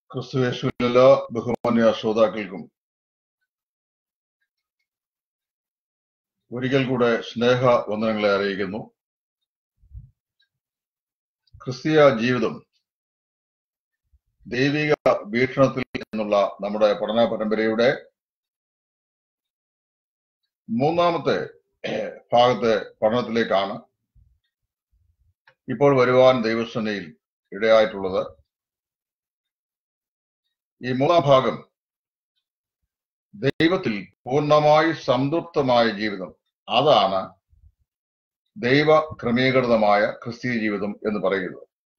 ക്രിസ്തുവേശുവിൽ എല്ലാ ബഹുമാന്യ ശ്രോതാക്കൾക്കും ഒരിക്കൽ കൂടെ സ്നേഹ വന്ദനങ്ങളെ അറിയിക്കുന്നു ക്രിസ്തീയ ജീവിതം ദൈവിക വീക്ഷണത്തിൽ എന്നുള്ള നമ്മുടെ പഠന പരമ്പരയുടെ മൂന്നാമത്തെ ഭാഗത്തെ പഠനത്തിലേക്കാണ് ഇപ്പോൾ വരുവാൻ ദൈവസേനയിൽ ഇടയായിട്ടുള്ളത് ഈ മൂന്നാം ഭാഗം ദൈവത്തിൽ പൂർണ്ണമായി സംതൃപ്തമായ ജീവിതം അതാണ് ദൈവ ക്രമീകൃതമായ ക്രിസ്തീയ ജീവിതം എന്ന് പറയുന്നത്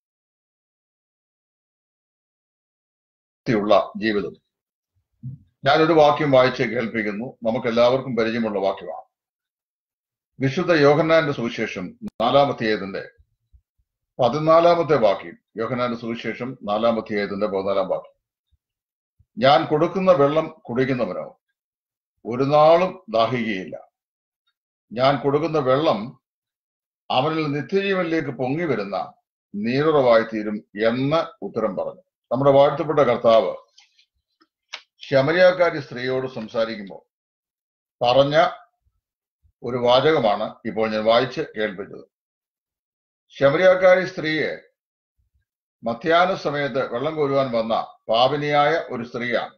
യുള്ള ജീവിതം ഞാനൊരു വാക്യം വായിച്ച് കേൾപ്പിക്കുന്നു നമുക്ക് എല്ലാവർക്കും പരിചയമുള്ള വാക്യമാണ് വിശുദ്ധ യോഹന്നാന്റെ സുവിശേഷം നാലാമധ്യായത്തിന്റെ പതിനാലാമത്തെ വാക്യം യോഹന്നാന്റെ സുവിശേഷം നാലാമധ്യായത്തിന്റെ പതിനാലാം വാക്യം ഞാൻ കൊടുക്കുന്ന വെള്ളം കുടിക്കുന്നവനോ ഒരു നാളും ദാഹിക്കുകയില്ല ഞാൻ കൊടുക്കുന്ന വെള്ളം അവനിൽ നിത്യജീവനിലേക്ക് പൊങ്ങി വരുന്ന നീരുറവായി തീരും എന്ന് ഉത്തരം പറഞ്ഞു നമ്മുടെ വാഴ്ത്തപ്പെട്ട കർത്താവ് ശമരിയാക്കാരി സ്ത്രീയോട് സംസാരിക്കുമ്പോൾ പറഞ്ഞ ഒരു വാചകമാണ് ഇപ്പോൾ ഞാൻ വായിച്ച് കേൾപ്പിച്ചത് ശമരിയാക്കാരി സ്ത്രീയെ മധ്യാഹ്ന സമയത്ത് വെള്ളം കോരുവാൻ വന്ന പാപിനിയായ ഒരു സ്ത്രീയാണ്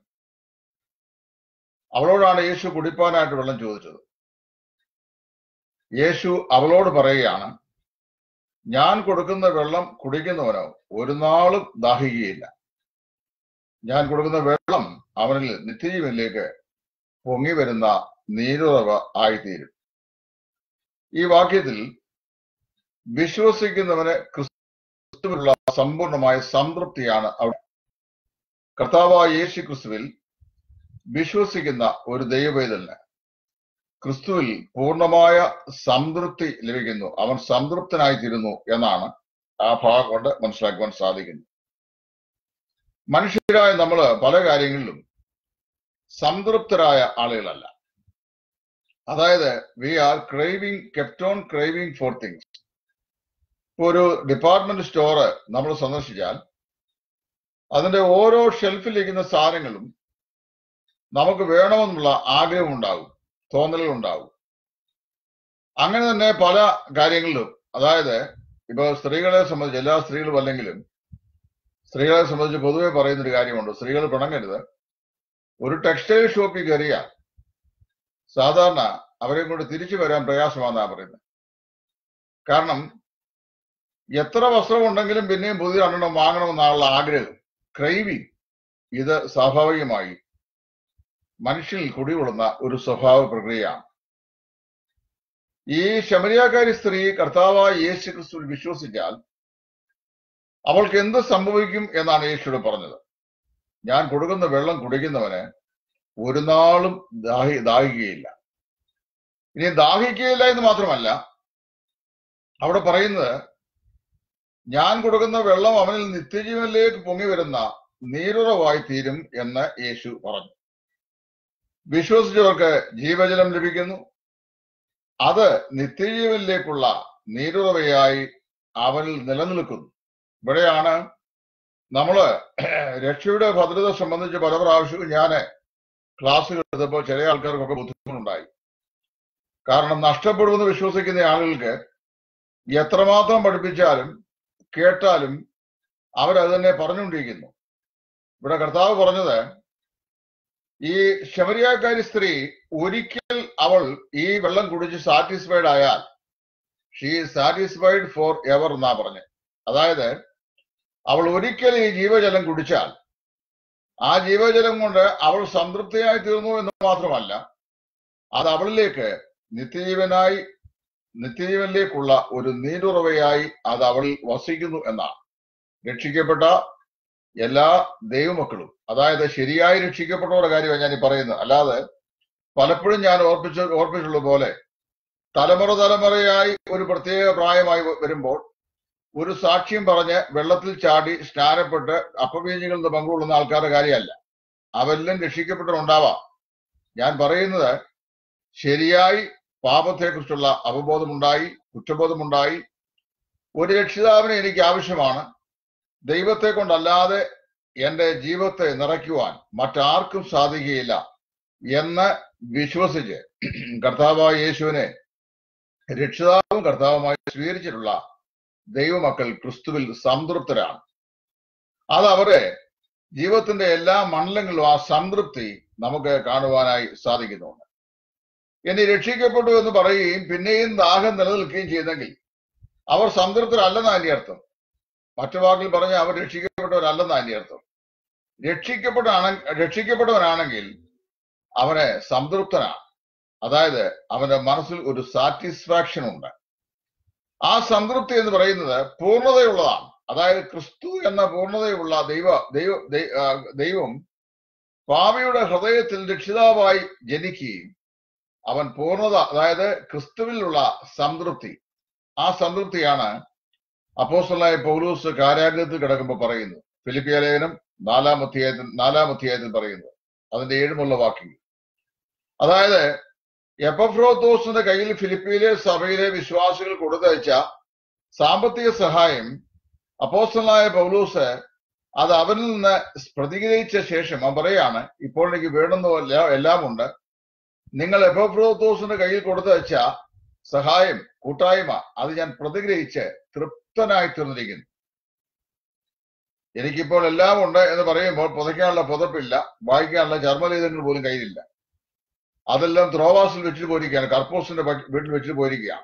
അവളോടാണ് യേശു കുടിപ്പാനായിട്ട് വെള്ളം ചോദിച്ചത് യേശു അവളോട് പറയുകയാണ് ഞാൻ കൊടുക്കുന്ന വെള്ളം കുടിക്കുന്നവനോ ഒരു നാളും ദാഹിക്കുകയില്ല ഞാൻ കൊടുക്കുന്ന വെള്ളം അവനിൽ നിത്യജീവനിലേക്ക് പൊങ്ങി വരുന്ന നീരുറവ ആയിത്തീരും ഈ വാക്യത്തിൽ വിശ്വസിക്കുന്നവന് ക്രിസ്തുവിലുള്ള സമ്പൂർണമായ സംതൃപ്തിയാണ് അവിടെ കർത്താവായ യേശു ക്രിസ്തുവിൽ വിശ്വസിക്കുന്ന ഒരു ദൈവവേദന ക്രിസ്തുവിൽ പൂർണ്ണമായ സംതൃപ്തി ലഭിക്കുന്നു അവൻ സംതൃപ്തനായിത്തീരുന്നു എന്നാണ് ആ ഭാഗം കൊണ്ട് മനസ്സിലാക്കുവാൻ സാധിക്കുന്നത് മനുഷ്യരായ നമ്മൾ പല കാര്യങ്ങളിലും സംതൃപ്തരായ ആളുകളല്ല അതായത് we are craving kept on craving for things ഒരു ഡിപ്പാർട്ട്മെന്റ് സ്റ്റോറ് നമ്മൾ സന്ദർശിച്ചാൽ അതിന്റെ ഓരോ ഷെൽഫിലിരിക്കുന്ന സാധനങ്ങളും നമുക്ക് വേണമെന്നുള്ള ആഗ്രഹം ഉണ്ടാകും തോന്നലുകൾ ഉണ്ടാകും അങ്ങനെ തന്നെ പല കാര്യങ്ങളിലും അതായത് ഇപ്പൊ സ്ത്രീകളെ സംബന്ധിച്ച് എല്ലാ സ്ത്രീകളും അല്ലെങ്കിലും സ്ത്രീകളെ സംബന്ധിച്ച് പൊതുവെ പറയുന്ന ഒരു കാര്യമുണ്ട് സ്ത്രീകൾ പിണങ്ങരുത് ഒരു ടെക്സ്റ്റൈൽ ഷോപ്പിൽ കയറിയാൽ സാധാരണ അവരെ കൊണ്ട് തിരിച്ചു വരാൻ പ്രയാസമാണെന്നാണ് പറയുന്നത് കാരണം എത്ര വസ്ത്രം ഉണ്ടെങ്കിലും പിന്നെയും പുതിയ രണ്ടെണ്ണം വാങ്ങണമെന്നുള്ള ആഗ്രഹം ക്രൈവിങ് ഇത് സ്വാഭാവികമായി മനുഷ്യനിൽ കുടികൊള്ളുന്ന ഒരു സ്വഭാവ പ്രക്രിയയാണ് ഈ ശമരിയാക്കാരി സ്ത്രീ കർത്താവായ യേശു ക്രിസ്തുവിൽ വിശ്വസിച്ചാൽ അവൾക്ക് എന്ത് സംഭവിക്കും എന്നാണ് യേശുവിടെ പറഞ്ഞത് ഞാൻ കൊടുക്കുന്ന വെള്ളം കുടിക്കുന്നവന് ഒരു നാളും ദാഹി ദാഹിക്കുകയില്ല ഇനി ദാഹിക്കുകയില്ല എന്ന് മാത്രമല്ല അവിടെ പറയുന്നത് ഞാൻ കൊടുക്കുന്ന വെള്ളം അവനിൽ നിത്യജീവനിലേക്ക് പൊങ്ങി വരുന്ന നീരുറവായി തീരും എന്ന് യേശു പറഞ്ഞു വിശ്വസിച്ചവർക്ക് ജീവജലം ലഭിക്കുന്നു അത് നിത്യജീവനിലേക്കുള്ള നീരുറവയായി അവനിൽ നിലനിൽക്കുന്നു ഇവിടെയാണ് നമ്മള് രക്ഷയുടെ ഭദ്രത സംബന്ധിച്ച് പല പ്രാവശ്യവും ഞാൻ ക്ലാസ്സുകൾ എടുത്തപ്പോൾ ചില ആൾക്കാർക്കൊക്കെ ബുദ്ധിമുട്ടുണ്ടായി കാരണം നഷ്ടപ്പെടുമെന്ന് വിശ്വസിക്കുന്ന ആളുകൾക്ക് എത്രമാത്രം പഠിപ്പിച്ചാലും കേട്ടാലും അവരത് തന്നെ പറഞ്ഞുകൊണ്ടിരിക്കുന്നു ഇവിടെ കർത്താവ് പറഞ്ഞത് ഈ ശമരിയാക്കാരി സ്ത്രീ ഒരിക്കൽ അവൾ ഈ വെള്ളം കുടിച്ച് സാറ്റിസ്ഫൈഡ് ആയാൽ ഷീ സാറ്റിസ്ഫൈഡ് ഫോർ എവർ എന്നാ പറഞ്ഞത് അതായത് അവൾ ഒരിക്കൽ ഈ ജീവജലം കുടിച്ചാൽ ആ ജീവജലം കൊണ്ട് അവൾ സംതൃപ്തിയായി തീർന്നു എന്ന് മാത്രമല്ല അത് അവളിലേക്ക് നിത്യജീവനായി നിത്യജീവനിലേക്കുള്ള ഒരു നീരുറവയായി അത് അവളിൽ വസിക്കുന്നു എന്നാണ് രക്ഷിക്കപ്പെട്ട എല്ലാ ദൈവമക്കളും അതായത് ശരിയായി രക്ഷിക്കപ്പെട്ടവരുടെ കാര്യമാണ് ഞാൻ ഈ പറയുന്നത് അല്ലാതെ പലപ്പോഴും ഞാൻ ഓർപ്പിച്ച ഓർപ്പിച്ചുള്ള പോലെ തലമുറ തലമുറയായി ഒരു പ്രത്യേക പ്രായമായി വരുമ്പോൾ ഒരു സാക്ഷ്യം പറഞ്ഞ് വെള്ളത്തിൽ ചാടി സ്നാനപ്പെട്ട് അപ്പവീഞ്ഞികളിൽ നിന്ന് പങ്കുകൊള്ളുന്ന ആൾക്കാരുടെ കാര്യമല്ല അവരെല്ലാം രക്ഷിക്കപ്പെട്ടിട്ടുണ്ടാവാം ഞാൻ പറയുന്നത് ശരിയായി പാപത്തെക്കുറിച്ചുള്ള അവബോധമുണ്ടായി കുറ്റബോധമുണ്ടായി ഒരു രക്ഷിതാവിനെ എനിക്ക് ആവശ്യമാണ് ദൈവത്തെ കൊണ്ടല്ലാതെ എന്റെ ജീവിതത്തെ നിറയ്ക്കുവാൻ മറ്റാർക്കും സാധിക്കുകയില്ല എന്ന് വിശ്വസിച്ച് കർത്താവായ യേശുവിനെ രക്ഷിതാവും കർത്താവുമായി സ്വീകരിച്ചിട്ടുള്ള ദൈവമക്കൾ ക്രിസ്തുവിൽ സംതൃപ്തരാണ് അത് അവരെ ജീവിതത്തിന്റെ എല്ലാ മണ്ഡലങ്ങളിലും ആ സംതൃപ്തി നമുക്ക് കാണുവാനായി സാധിക്കുന്നുണ്ട് ഇനി രക്ഷിക്കപ്പെട്ടു എന്ന് പറയുകയും പിന്നെയും ദാഹം നിലനിൽക്കുകയും ചെയ്തെങ്കിൽ അവർ സംതൃപ്തരല്ലെന്ന് അതിന്റെ അർത്ഥം മറ്റു വാക്കിൽ പറഞ്ഞ അവർ രക്ഷിക്കപ്പെട്ടവരല്ലെന്ന് അതിന്റെ അർത്ഥം രക്ഷിക്കപ്പെട്ടാണ് രക്ഷിക്കപ്പെട്ടവനാണെങ്കിൽ അവന് സംതൃപ്തനാണ് അതായത് അവന്റെ മനസ്സിൽ ഒരു സാറ്റിസ്ഫാക്ഷൻ ഉണ്ട് ആ സംതൃപ്തി എന്ന് പറയുന്നത് പൂർണ്ണതയുള്ളതാണ് അതായത് ക്രിസ്തു എന്ന പൂർണ്ണതയുള്ള ദൈവ ദൈവ ദൈ- ആ, ദൈവം പാപിയുടെ ഹൃദയത്തിൽ രക്ഷിതാവായി ജനിക്കുകയും അവൻ പൂർണ്ണത അതായത് ക്രിസ്തുവിലുള്ള സംതൃപ്തി ആ സംതൃപ്തിയാണ് അപ്പോസ്റ്റലായ പൗലൂസ് കാരാഗ്രഹത്തിൽ കിടക്കുമ്പോൾ പറയുന്നു ഫിലിപ്പിയ ലേഖനം നാലാം അധ്യായത്തിൽ നാലാം അധ്യായത്തിൽ പറയുന്നു അതിന്റെ ഏഴുമുള്ള വാക്യങ്ങൾ അതായത് എപ്പഫ്രോത്തോസിന്റെ കയ്യിൽ ഫിലിപ്പിയിലെ സഭയിലെ വിശ്വാസികൾ കൊടുത്തയച്ച സാമ്പത്തിക സഹായം അപ്പോസ്റ്റലായ പൗലൂസ് അത് അവനിൽ നിന്ന് പ്രതികരിച്ച ശേഷം അവൻ പറയാണ് ഇപ്പോൾ എനിക്ക് വേണ്ടുന്ന എല്ലാം ഉണ്ട് നിങ്ങൾ എപ്പഫ്രോത്തോസിന്റെ കയ്യിൽ കൊടുത്തയച്ച സഹായം കൂട്ടായ്മ അത് ഞാൻ പ്രതിഗ്രഹിച്ച് തൃപ്തനായി തീർന്നിരിക്കുന്നു എനിക്കിപ്പോൾ എല്ലാം ഉണ്ട് എന്ന് പറയുമ്പോൾ പുതയ്ക്കാനുള്ള പുതപ്പില്ല വായിക്കാനുള്ള ചർമ്മലേഖനങ്ങൾ പോലും കയ്യിലില്ല അതെല്ലാം ത്രോവാസിൽ വെച്ചിട്ട് പോയിരിക്കുകയാണ് കർപ്പോസിന്റെ പ- വീട്ടിൽ വെച്ചിട്ട് പോയിരിക്കുകയാണ്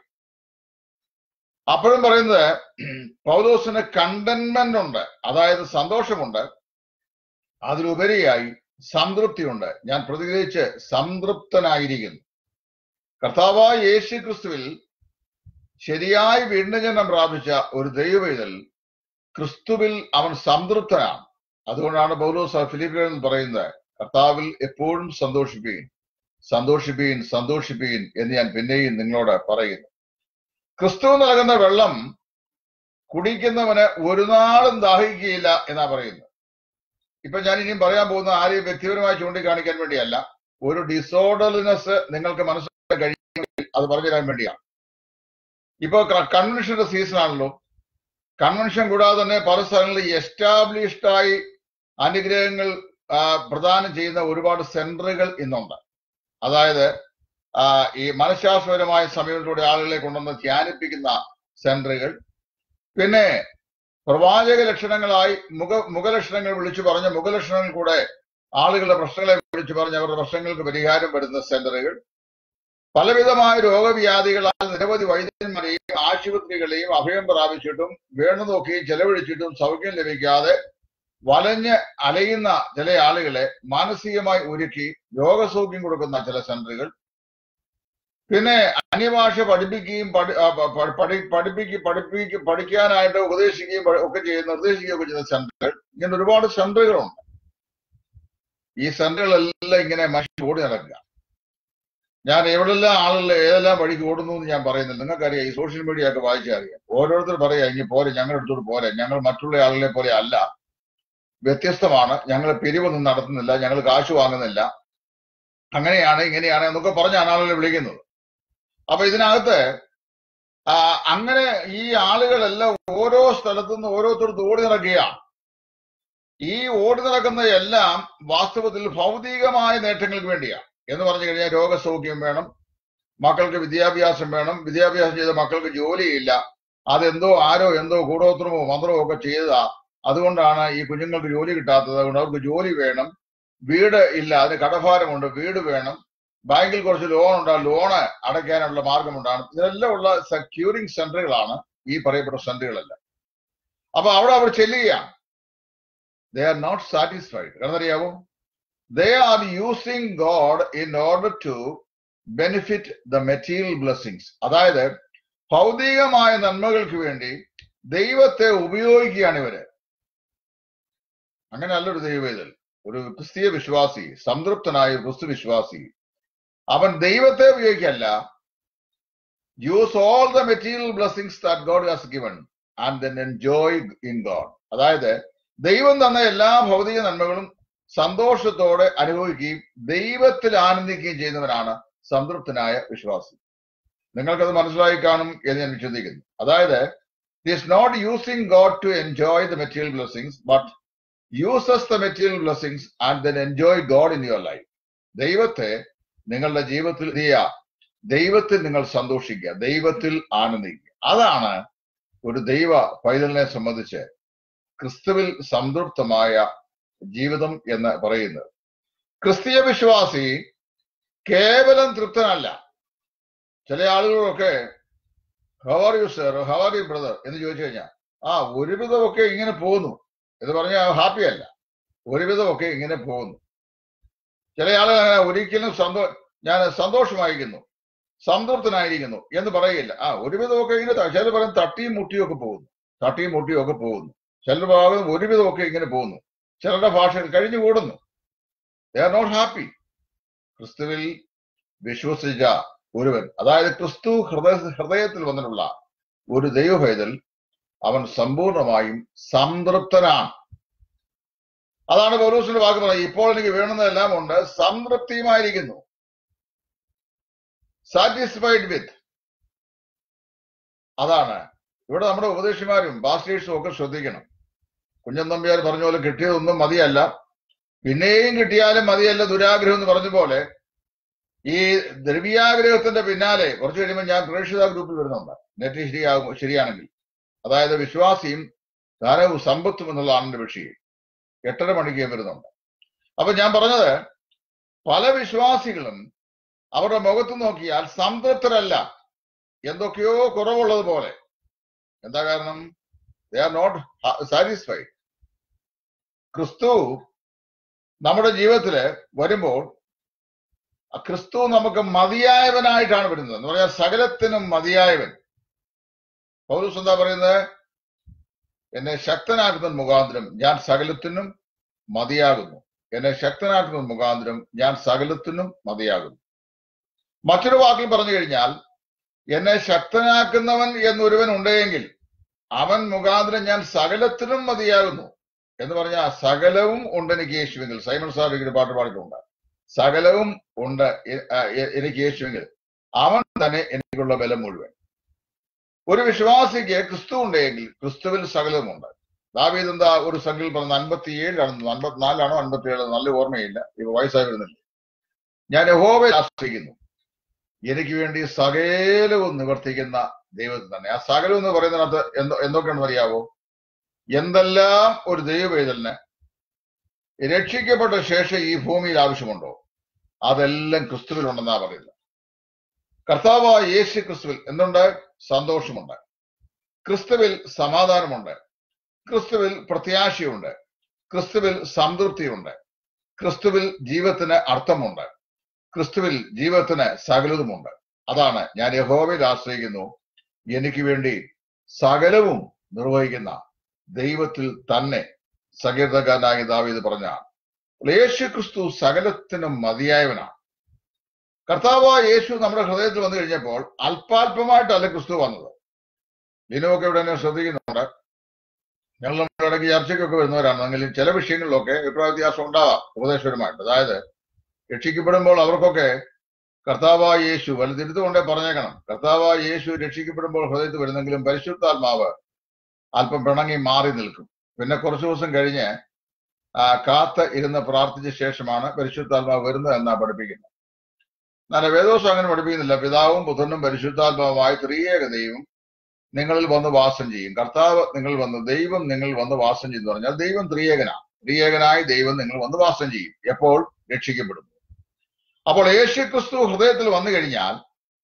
അപ്പോഴും പറയുന്നത് പൗലോസിന് കണ്ടന്റ്മെന്റ് ഉണ്ട് അതായത് സന്തോഷമുണ്ട് അതിലുപരിയായി സംതൃപ്തിയുണ്ട് ഞാൻ പ്രതികരിച്ച് സംതൃപ്തനായിരിക്കുന്നു കർത്താവായ യേശു ക്രിസ്തുവിൽ ശരിയായി വീണ്ടുജനം പ്രാപിച്ച ഒരു ദൈവവേദൽ ക്രിസ്തുവിൽ അവൻ സംതൃപ്തനാണ് അതുകൊണ്ടാണ് പൗലോസ് ഫിലിപ്പിയൻ പറയുന്നത് കർത്താവിൽ എപ്പോഴും സന്തോഷിപ്പീൻ സന്തോഷിപ്പീൻ സന്തോഷിപ്പീൻ എന്ന് ഞാൻ പിന്നെയും നിങ്ങളോട് പറയുന്നു ക്രിസ്തു നൽകുന്ന വെള്ളം കുടിക്കുന്നവന് ഒരു നാളും ദാഹിക്കുകയില്ല എന്നാ പറയുന്നത് ഇപ്പൊ ഞാൻ ഇനിയും പറയാൻ പോകുന്ന ആരെയും വ്യക്തിപരമായി ചൂണ്ടിക്കാണിക്കാൻ വേണ്ടിയല്ല ഒരു ഡിസോർഡർനെസ് നിങ്ങൾക്ക് മനസ്സിലാക്കാൻ കഴിയുമെങ്കിൽ അത് പറഞ്ഞു തരാൻ വേണ്ടിയാണ് ഇപ്പൊ കൺവെൻഷന്റെ സീസൺ ആണല്ലോ കൺവെൻഷൻ കൂടാതെ തന്നെ പല സ്ഥലങ്ങളിൽ എസ്റ്റാബ്ലിഷ്ഡ് ആയി അനുഗ്രഹങ്ങൾ ആ, പ്രദാനം ചെയ്യുന്ന ഒരുപാട് സെന്ററുകൾ ഇന്നുണ്ട് അതായത് ആ, ഈ മനഃശാസ്ത്രപരമായ സമയത്തിലൂടെ ആളുകളെ കൊണ്ടുവന്ന് ധ്യാനിപ്പിക്കുന്ന സെന്ററുകൾ പിന്നെ പ്രവാചക ലക്ഷണങ്ങളായി മുഖ മുഖലക്ഷണങ്ങൾ വിളിച്ചു പറഞ്ഞ മുഖലക്ഷണങ്ങൾ കൂടെ ആളുകളുടെ പ്രശ്നങ്ങളെ വിളിച്ചു പറഞ്ഞ് അവരുടെ പ്രശ്നങ്ങൾക്ക് പരിഹാരം വരുന്ന സെന്ററുകൾ പലവിധമായ രോഗവ്യാധികളാൽ നിരവധി വൈദ്യന്മാരെയും ആശുപത്രികളെയും അഭയം പ്രാപിച്ചിട്ടും വേണു നോക്കി ചെലവഴിച്ചിട്ടും സൗഖ്യം ലഭിക്കാതെ വലഞ്ഞ് അലയുന്ന ചില ആളുകളെ മാനസികമായി ഒരുക്കി രോഗസൗഖ്യം കൊടുക്കുന്ന ചില സെന്ററുകൾ പിന്നെ അന്യഭാഷ പഠിപ്പിക്കുകയും പഠി- ആ, പ- പ- പഠി പഠിപ്പിക്ക് പഠിപ്പിക്ക് പഠിക്കാനായിട്ട് ഉപദേശിക്കുകയും പ- ഒക്കെ ചെയ്യുന്ന നിർദ്ദേശിക്കുകയും ഒക്കെ ചെയ്യുന്ന സെന്ററുകൾ ഇങ്ങനെ ഒരുപാട് സെന്ററുകളുണ്ട് ഈ സെന്ററുകളെല്ലാം ഇങ്ങനെ മനുഷ്യർ ഓടി നടക്കുക ഞാൻ എവിടെല്ലാം ആളുകൾ ഏതെല്ലാം വഴിക്ക് ഓടുന്നു എന്ന് ഞാൻ പറയുന്നില്ല നിങ്ങൾക്കറിയാം ഈ സോഷ്യൽ മീഡിയ ഒക്കെ വായിച്ചാൽ അറിയാം ഓരോരുത്തർ പറയാ ഇനി പോരെ ഞങ്ങളുടെ അടുത്തോട്ട് പോരെ ഞങ്ങൾ മറ്റുള്ള ആളുകളെ പോലെ അല്ല വ്യത്യസ്തമാണ് ഞങ്ങൾ പിരിവൊന്നും നടത്തുന്നില്ല ഞങ്ങൾ കാശ് വാങ്ങുന്നില്ല അങ്ങനെയാണ് ഇങ്ങനെയാണ് എന്നൊക്കെ പറഞ്ഞാണ് ആളുകളെ വിളിക്കുന്നത് അപ്പൊ ഇതിനകത്ത് ആ, അങ്ങനെ ഈ ആളുകളെല്ലാം ഓരോ സ്ഥലത്തുനിന്ന് ഓരോരുത്തർക്ക് ഓടി നടക്കുകയാണ് ഈ ഓടി നടക്കുന്ന എല്ലാം വാസ്തവത്തിൽ ഭൗതികമായ നേട്ടങ്ങൾക്ക് വേണ്ടിയാണ് എന്ന് പറഞ്ഞു കഴിഞ്ഞാൽ രോഗസൗഖ്യം വേണം മക്കൾക്ക് വിദ്യാഭ്യാസം വേണം വിദ്യാഭ്യാസം ചെയ്ത മക്കൾക്ക് ജോലിയില്ല അതെന്തോ ആരോ എന്തോ കൂടോത്രമോ മന്ത്രമോ ഒക്കെ ചെയ്തതാ അതുകൊണ്ടാണ് ഈ കുഞ്ഞുങ്ങൾക്ക് ജോലി കിട്ടാത്തത് അതുകൊണ്ട് അവർക്ക് ജോലി വേണം വീട് ഇല്ല അതിന് കടഭാരമുണ്ട് വീട് വേണം ബാങ്കിൽ കുറച്ച് ലോൺ ഉണ്ട് ആ ലോണ് അടയ്ക്കാനുള്ള മാർഗമുണ്ടാണ് ഇതെല്ലാം ഉള്ള സെക്യൂരിംഗ് സെന്ററുകളാണ് ഈ പറയപ്പെട്ട സെന്ററുകളെല്ലാം അപ്പൊ അവിടെ അവർ ചെല്ലുകയാണ് ദേ ആർ നോട്ട് സാറ്റിസ്ഫൈഡ് കാരണം അറിയാവോ they are using God in order to benefit the material blessings അതായത് ഭൗതികമായ നന്മകൾക്ക് വേണ്ടി ദൈവത്തെ ഉപയോഗിക്കുകയാണ് ഇവര് അങ്ങനെ നല്ലൊരു ദൈവവേദൽ ഒരു ക്രിസ്തീയ വിശ്വാസി സംതൃപ്തനായ ഒരു ക്രിസ്തു വിശ്വാസി അവൻ ദൈവത്തെ ഉപയോഗിക്കല്ല use all the material blessings that God has given and then enjoy in God അതായത് ദൈവം തന്ന എല്ലാ ഭൗതിക നന്മകളും സന്തോഷത്തോടെ അനുഭവിക്കുകയും ദൈവത്തിൽ ആനന്ദിക്കുകയും ചെയ്യുന്നവനാണ് സംതൃപ്തനായ വിശ്വാസി നിങ്ങൾക്കത് മനസ്സിലായി കാണും എന്ന് ഞാൻ വിശ്വസിക്കുന്നു അതായത് is not using God to enjoy the material blessings but uses the material blessings and then enjoy God in your life ദൈവത്തെ നിങ്ങളുടെ ജീവിതത്തിൽ ചെയ്യുക ദൈവത്തിൽ നിങ്ങൾ സന്തോഷിക്കുക ദൈവത്തിൽ ആനന്ദിക്കുക അതാണ് ഒരു ദൈവ പൈതലിനെ സംബന്ധിച്ച് ക്രിസ്തുവിൽ സംതൃപ്തമായ ജീവിതം എന്ന് പറയുന്നത് ക്രിസ്തീയ വിശ്വാസി കേവലം തൃപ്തനല്ല ചില ആളുകളൊക്കെ how are you sir how are you brother എന്ന് ചോദിച്ചു കഴിഞ്ഞാൽ ആ ഒരുവിധമൊക്കെ ഇങ്ങനെ പോകുന്നു എന്ന് പറഞ്ഞാൽ ഹാപ്പി അല്ല ഒരുവിധമൊക്കെ ഇങ്ങനെ പോകുന്നു ചില ആളുകൾ അങ്ങനെ ഒരിക്കലും സന്തോ ഞാൻ സന്തോഷമായിരിക്കുന്നു സംതൃപ്തനായിരിക്കുന്നു എന്ന് പറയില്ല ആ ഒരുവിധമൊക്കെ ഇങ്ങനെ ത- ചിലർ പറയും തട്ടിയും മുട്ടിയും ഒക്കെ പോകുന്നു തട്ടിയും മുട്ടിയും ഒക്കെ പോകുന്നു ചിലർ ഭാഗം ഒരുവിധമൊക്കെ ഇങ്ങനെ പോകുന്നു ചിലരുടെ ഭാഷയിൽ കഴിഞ്ഞു കൂടുന്നു ദേ ആർ നോട്ട് ഹാപ്പി ക്രിസ്തുവിൽ വിശ്വസിച്ച ഒരുവൻ അതായത് ക്രിസ്തു ഹൃദയ ഹൃദയത്തിൽ വന്നിട്ടുള്ള ഒരു ദൈവഭേദൽ അവൻ സമ്പൂർണമായും സംതൃപ്തനാണ് അതാണ് പൗലോസിന്റെ വാക്ക് പറയുന്നത് ഇപ്പോൾ എനിക്ക് വേണ്ടുന്നതെല്ലാം ഉണ്ട് സംതൃപ്തിയുമായിരിക്കുന്നു സാറ്റിസ്ഫൈഡ് വിത്ത് അതാണ് ഇവിടെ നമ്മുടെ ഉപദേശിമാരും പാസ്റ്റേഴ്സും ഒക്കെ ശ്രദ്ധിക്കണം കുഞ്ഞൻ നമ്പ്യാർ പറഞ്ഞ പോലെ കിട്ടിയതൊന്നും മതിയല്ല പിന്നെയും കിട്ടിയാലും മതിയല്ല ദുരാഗ്രഹം എന്ന് പറഞ്ഞ പോലെ ഈ ദ്രവ്യാഗ്രഹത്തിന്റെ പിന്നാലെ കുറച്ച് കഴിയുമ്പോൾ ഞാൻ പ്രേക്ഷിത ഗ്രൂപ്പിൽ വരുന്നുണ്ട് നെറ്റ് ശരിയാകും ശരിയാണെങ്കിൽ അതായത് വിശ്വാസിയും ധനവും സമ്പത്തും എന്നുള്ളതാണ് എന്റെ വിഷയം എട്ടര മണിക്ക് ഞാൻ വരുന്നുണ്ട് അപ്പൊ ഞാൻ പറഞ്ഞത് പല വിശ്വാസികളും അവരുടെ മുഖത്ത് നോക്കിയാൽ സംതൃപ്തരല്ല എന്തൊക്കെയോ കുറവുള്ളത് പോലെ എന്താ കാരണം ദേ ആർ നോട്ട് സാറ്റിസ്ഫൈഡ് ക്രിസ്തു നമ്മുടെ ജീവിതത്തില് വരുമ്പോൾ ആ ക്രിസ്തു നമുക്ക് മതിയായവനായിട്ടാണ് വരുന്നത് എന്ന് പറഞ്ഞാൽ സകലത്തിനും മതിയായവൻ പൗരസ് എന്താ പറയുന്നത് എന്നെ ശക്തനാക്കുന്ന മുഖാന്തരം ഞാൻ സകലത്തിനും മതിയാകുന്നു എന്നെ ശക്തനാക്കുന്ന മുഖാന്തരം ഞാൻ സകലത്തിനും മതിയാകുന്നു മറ്റൊരു വാക്കിൽ പറഞ്ഞു കഴിഞ്ഞാൽ എന്നെ ശക്തനാക്കുന്നവൻ എന്നൊരുവൻ ഉണ്ടെങ്കിൽ അവൻ മുഖാന്തരം ഞാൻ സകലത്തിനും മതിയാകുന്നു എന്ന് പറഞ്ഞാൽ സകലവും ഉണ്ട് എനിക്ക് യേശുവെങ്കിൽ സൈമൺ സാർ ഒരു പാട്ട് പാടിയിട്ടുണ്ട് സകലവും ഉണ്ട് എ- ആ, എ- എനിക്ക് യേശുവെങ്കിൽ അവൻ തന്നെ എനിക്കുള്ള ബലം മുഴുവൻ ഒരു വിശ്വാസിക്ക് ക്രിസ്തു ഉണ്ടെങ്കിൽ ക്രിസ്തുവിൽ സകലവുമുണ്ട് ദാവീദ് എന്താ ഒരു സംഖ്യയിൽ പറഞ്ഞ അൻപത്തിയേഴിലാണെന്ന് അൻപത്തിനാലാണോ അൻപത്തിയേഴ് നല്ല ഓർമ്മയില്ല ഇപ്പൊ വയസ്സായി വരുന്നില്ല ഞാൻ യഹോവയിൽ ആശ്രയിക്കുന്നു എനിക്ക് വേണ്ടി സകലവും നിവർത്തിക്കുന്ന ദൈവത്തിൽ തന്നെ ആ സകലം എന്ന് പറയുന്നതിനകത്ത് എന്തോ എന്തൊക്കെയാണെന്ന് അറിയാവോ എന്തെല്ലാം ഒരു ദൈവവേദലിന് രക്ഷിക്കപ്പെട്ട ശേഷം ഈ ഭൂമിയിൽ ആവശ്യമുണ്ടോ അതെല്ലാം ക്രിസ്തുവിലുണ്ടെന്നാ പറയുന്നത് കർത്താവായ യേശു ക്രിസ്തുവിൽ എന്തുണ്ട് സന്തോഷമുണ്ട് ക്രിസ്തുവിൽ സമാധാനമുണ്ട് ക്രിസ്തുവിൽ പ്രത്യാശയുണ്ട് ക്രിസ്തുവിൽ സംതൃപ്തിയുണ്ട് ക്രിസ്തുവിൽ ജീവിതത്തിന് അർത്ഥമുണ്ട് ക്രിസ്തുവിൽ ജീവിതത്തിന് സകലതുമുണ്ട് അതാണ് ഞാൻ യഹോവയിൽ ആശ്രയിക്കുന്നു എനിക്ക് വേണ്ടി സകലവും നിർവഹിക്കുന്ന ദൈവത്തിൽ തന്നെ സകീർത്തകാരനായ ദാവീദ് പറഞ്ഞ യേശു ക്രിസ്തു സകലത്തിനും മതിയായവനാണ് കർത്താവായ യേശു നമ്മുടെ ഹൃദയത്തിൽ വന്നു കഴിഞ്ഞപ്പോൾ അല്പാൽപമായിട്ടല്ല ക്രിസ്തു വന്നത് ലിനുവൊക്കെ ഇവിടെ എന്നെ ശ്രദ്ധിക്കുന്നുണ്ട് ഞങ്ങൾ നമ്മുടെ ഇടയ്ക്ക് ചർച്ചയ്ക്കൊക്കെ വരുന്നവരാണ് എങ്കിലും ചില വിഷയങ്ങളിലൊക്കെ അഭിപ്രായ വ്യത്യാസം ഉണ്ടാവാം ഉപദേശപരമായിട്ട് അതായത് രക്ഷിക്കപ്പെടുമ്പോൾ അവർക്കൊക്കെ കർത്താവായ യേശു വല്ല തിരുത്തുകൊണ്ടേ പറഞ്ഞേക്കണം കർത്താവായ യേശു രക്ഷിക്കപ്പെടുമ്പോൾ ഹൃദയത്തിൽ വരുന്നെങ്കിലും പരിശുദ്ധാത്മാവ് അല്പം പിണങ്ങി മാറി നിൽക്കും പിന്നെ കുറച്ചു ദിവസം കഴിഞ്ഞ് ആ, കാത്ത് ഇരുന്ന് പ്രാർത്ഥിച്ച ശേഷമാണ് പരിശുദ്ധാത്മാവ് വരുന്നത് എന്നാ പഠിപ്പിക്കുന്നത് എന്നാൽ വേദോസം അങ്ങനെ പഠിപ്പിക്കുന്നില്ല പിതാവും പുത്രനും പരിശുദ്ധാത്മാവുമായ ത്രിയേകതയും നിങ്ങളിൽ വന്ന് വാസം ചെയ്യും കർത്താവ് നിങ്ങൾ വന്ന് ദൈവം നിങ്ങൾ വന്ന് വാസം ചെയ്യും എന്ന് പറഞ്ഞാൽ ദൈവം ത്രിയേകനാണ് ത്രിയേകനായി ദൈവം നിങ്ങൾ വന്ന് വാസം ചെയ്യും എപ്പോൾ രക്ഷിക്കപ്പെടുന്നു അപ്പോൾ യേശു ക്രിസ്തു ഹൃദയത്തിൽ വന്നു കഴിഞ്ഞാൽ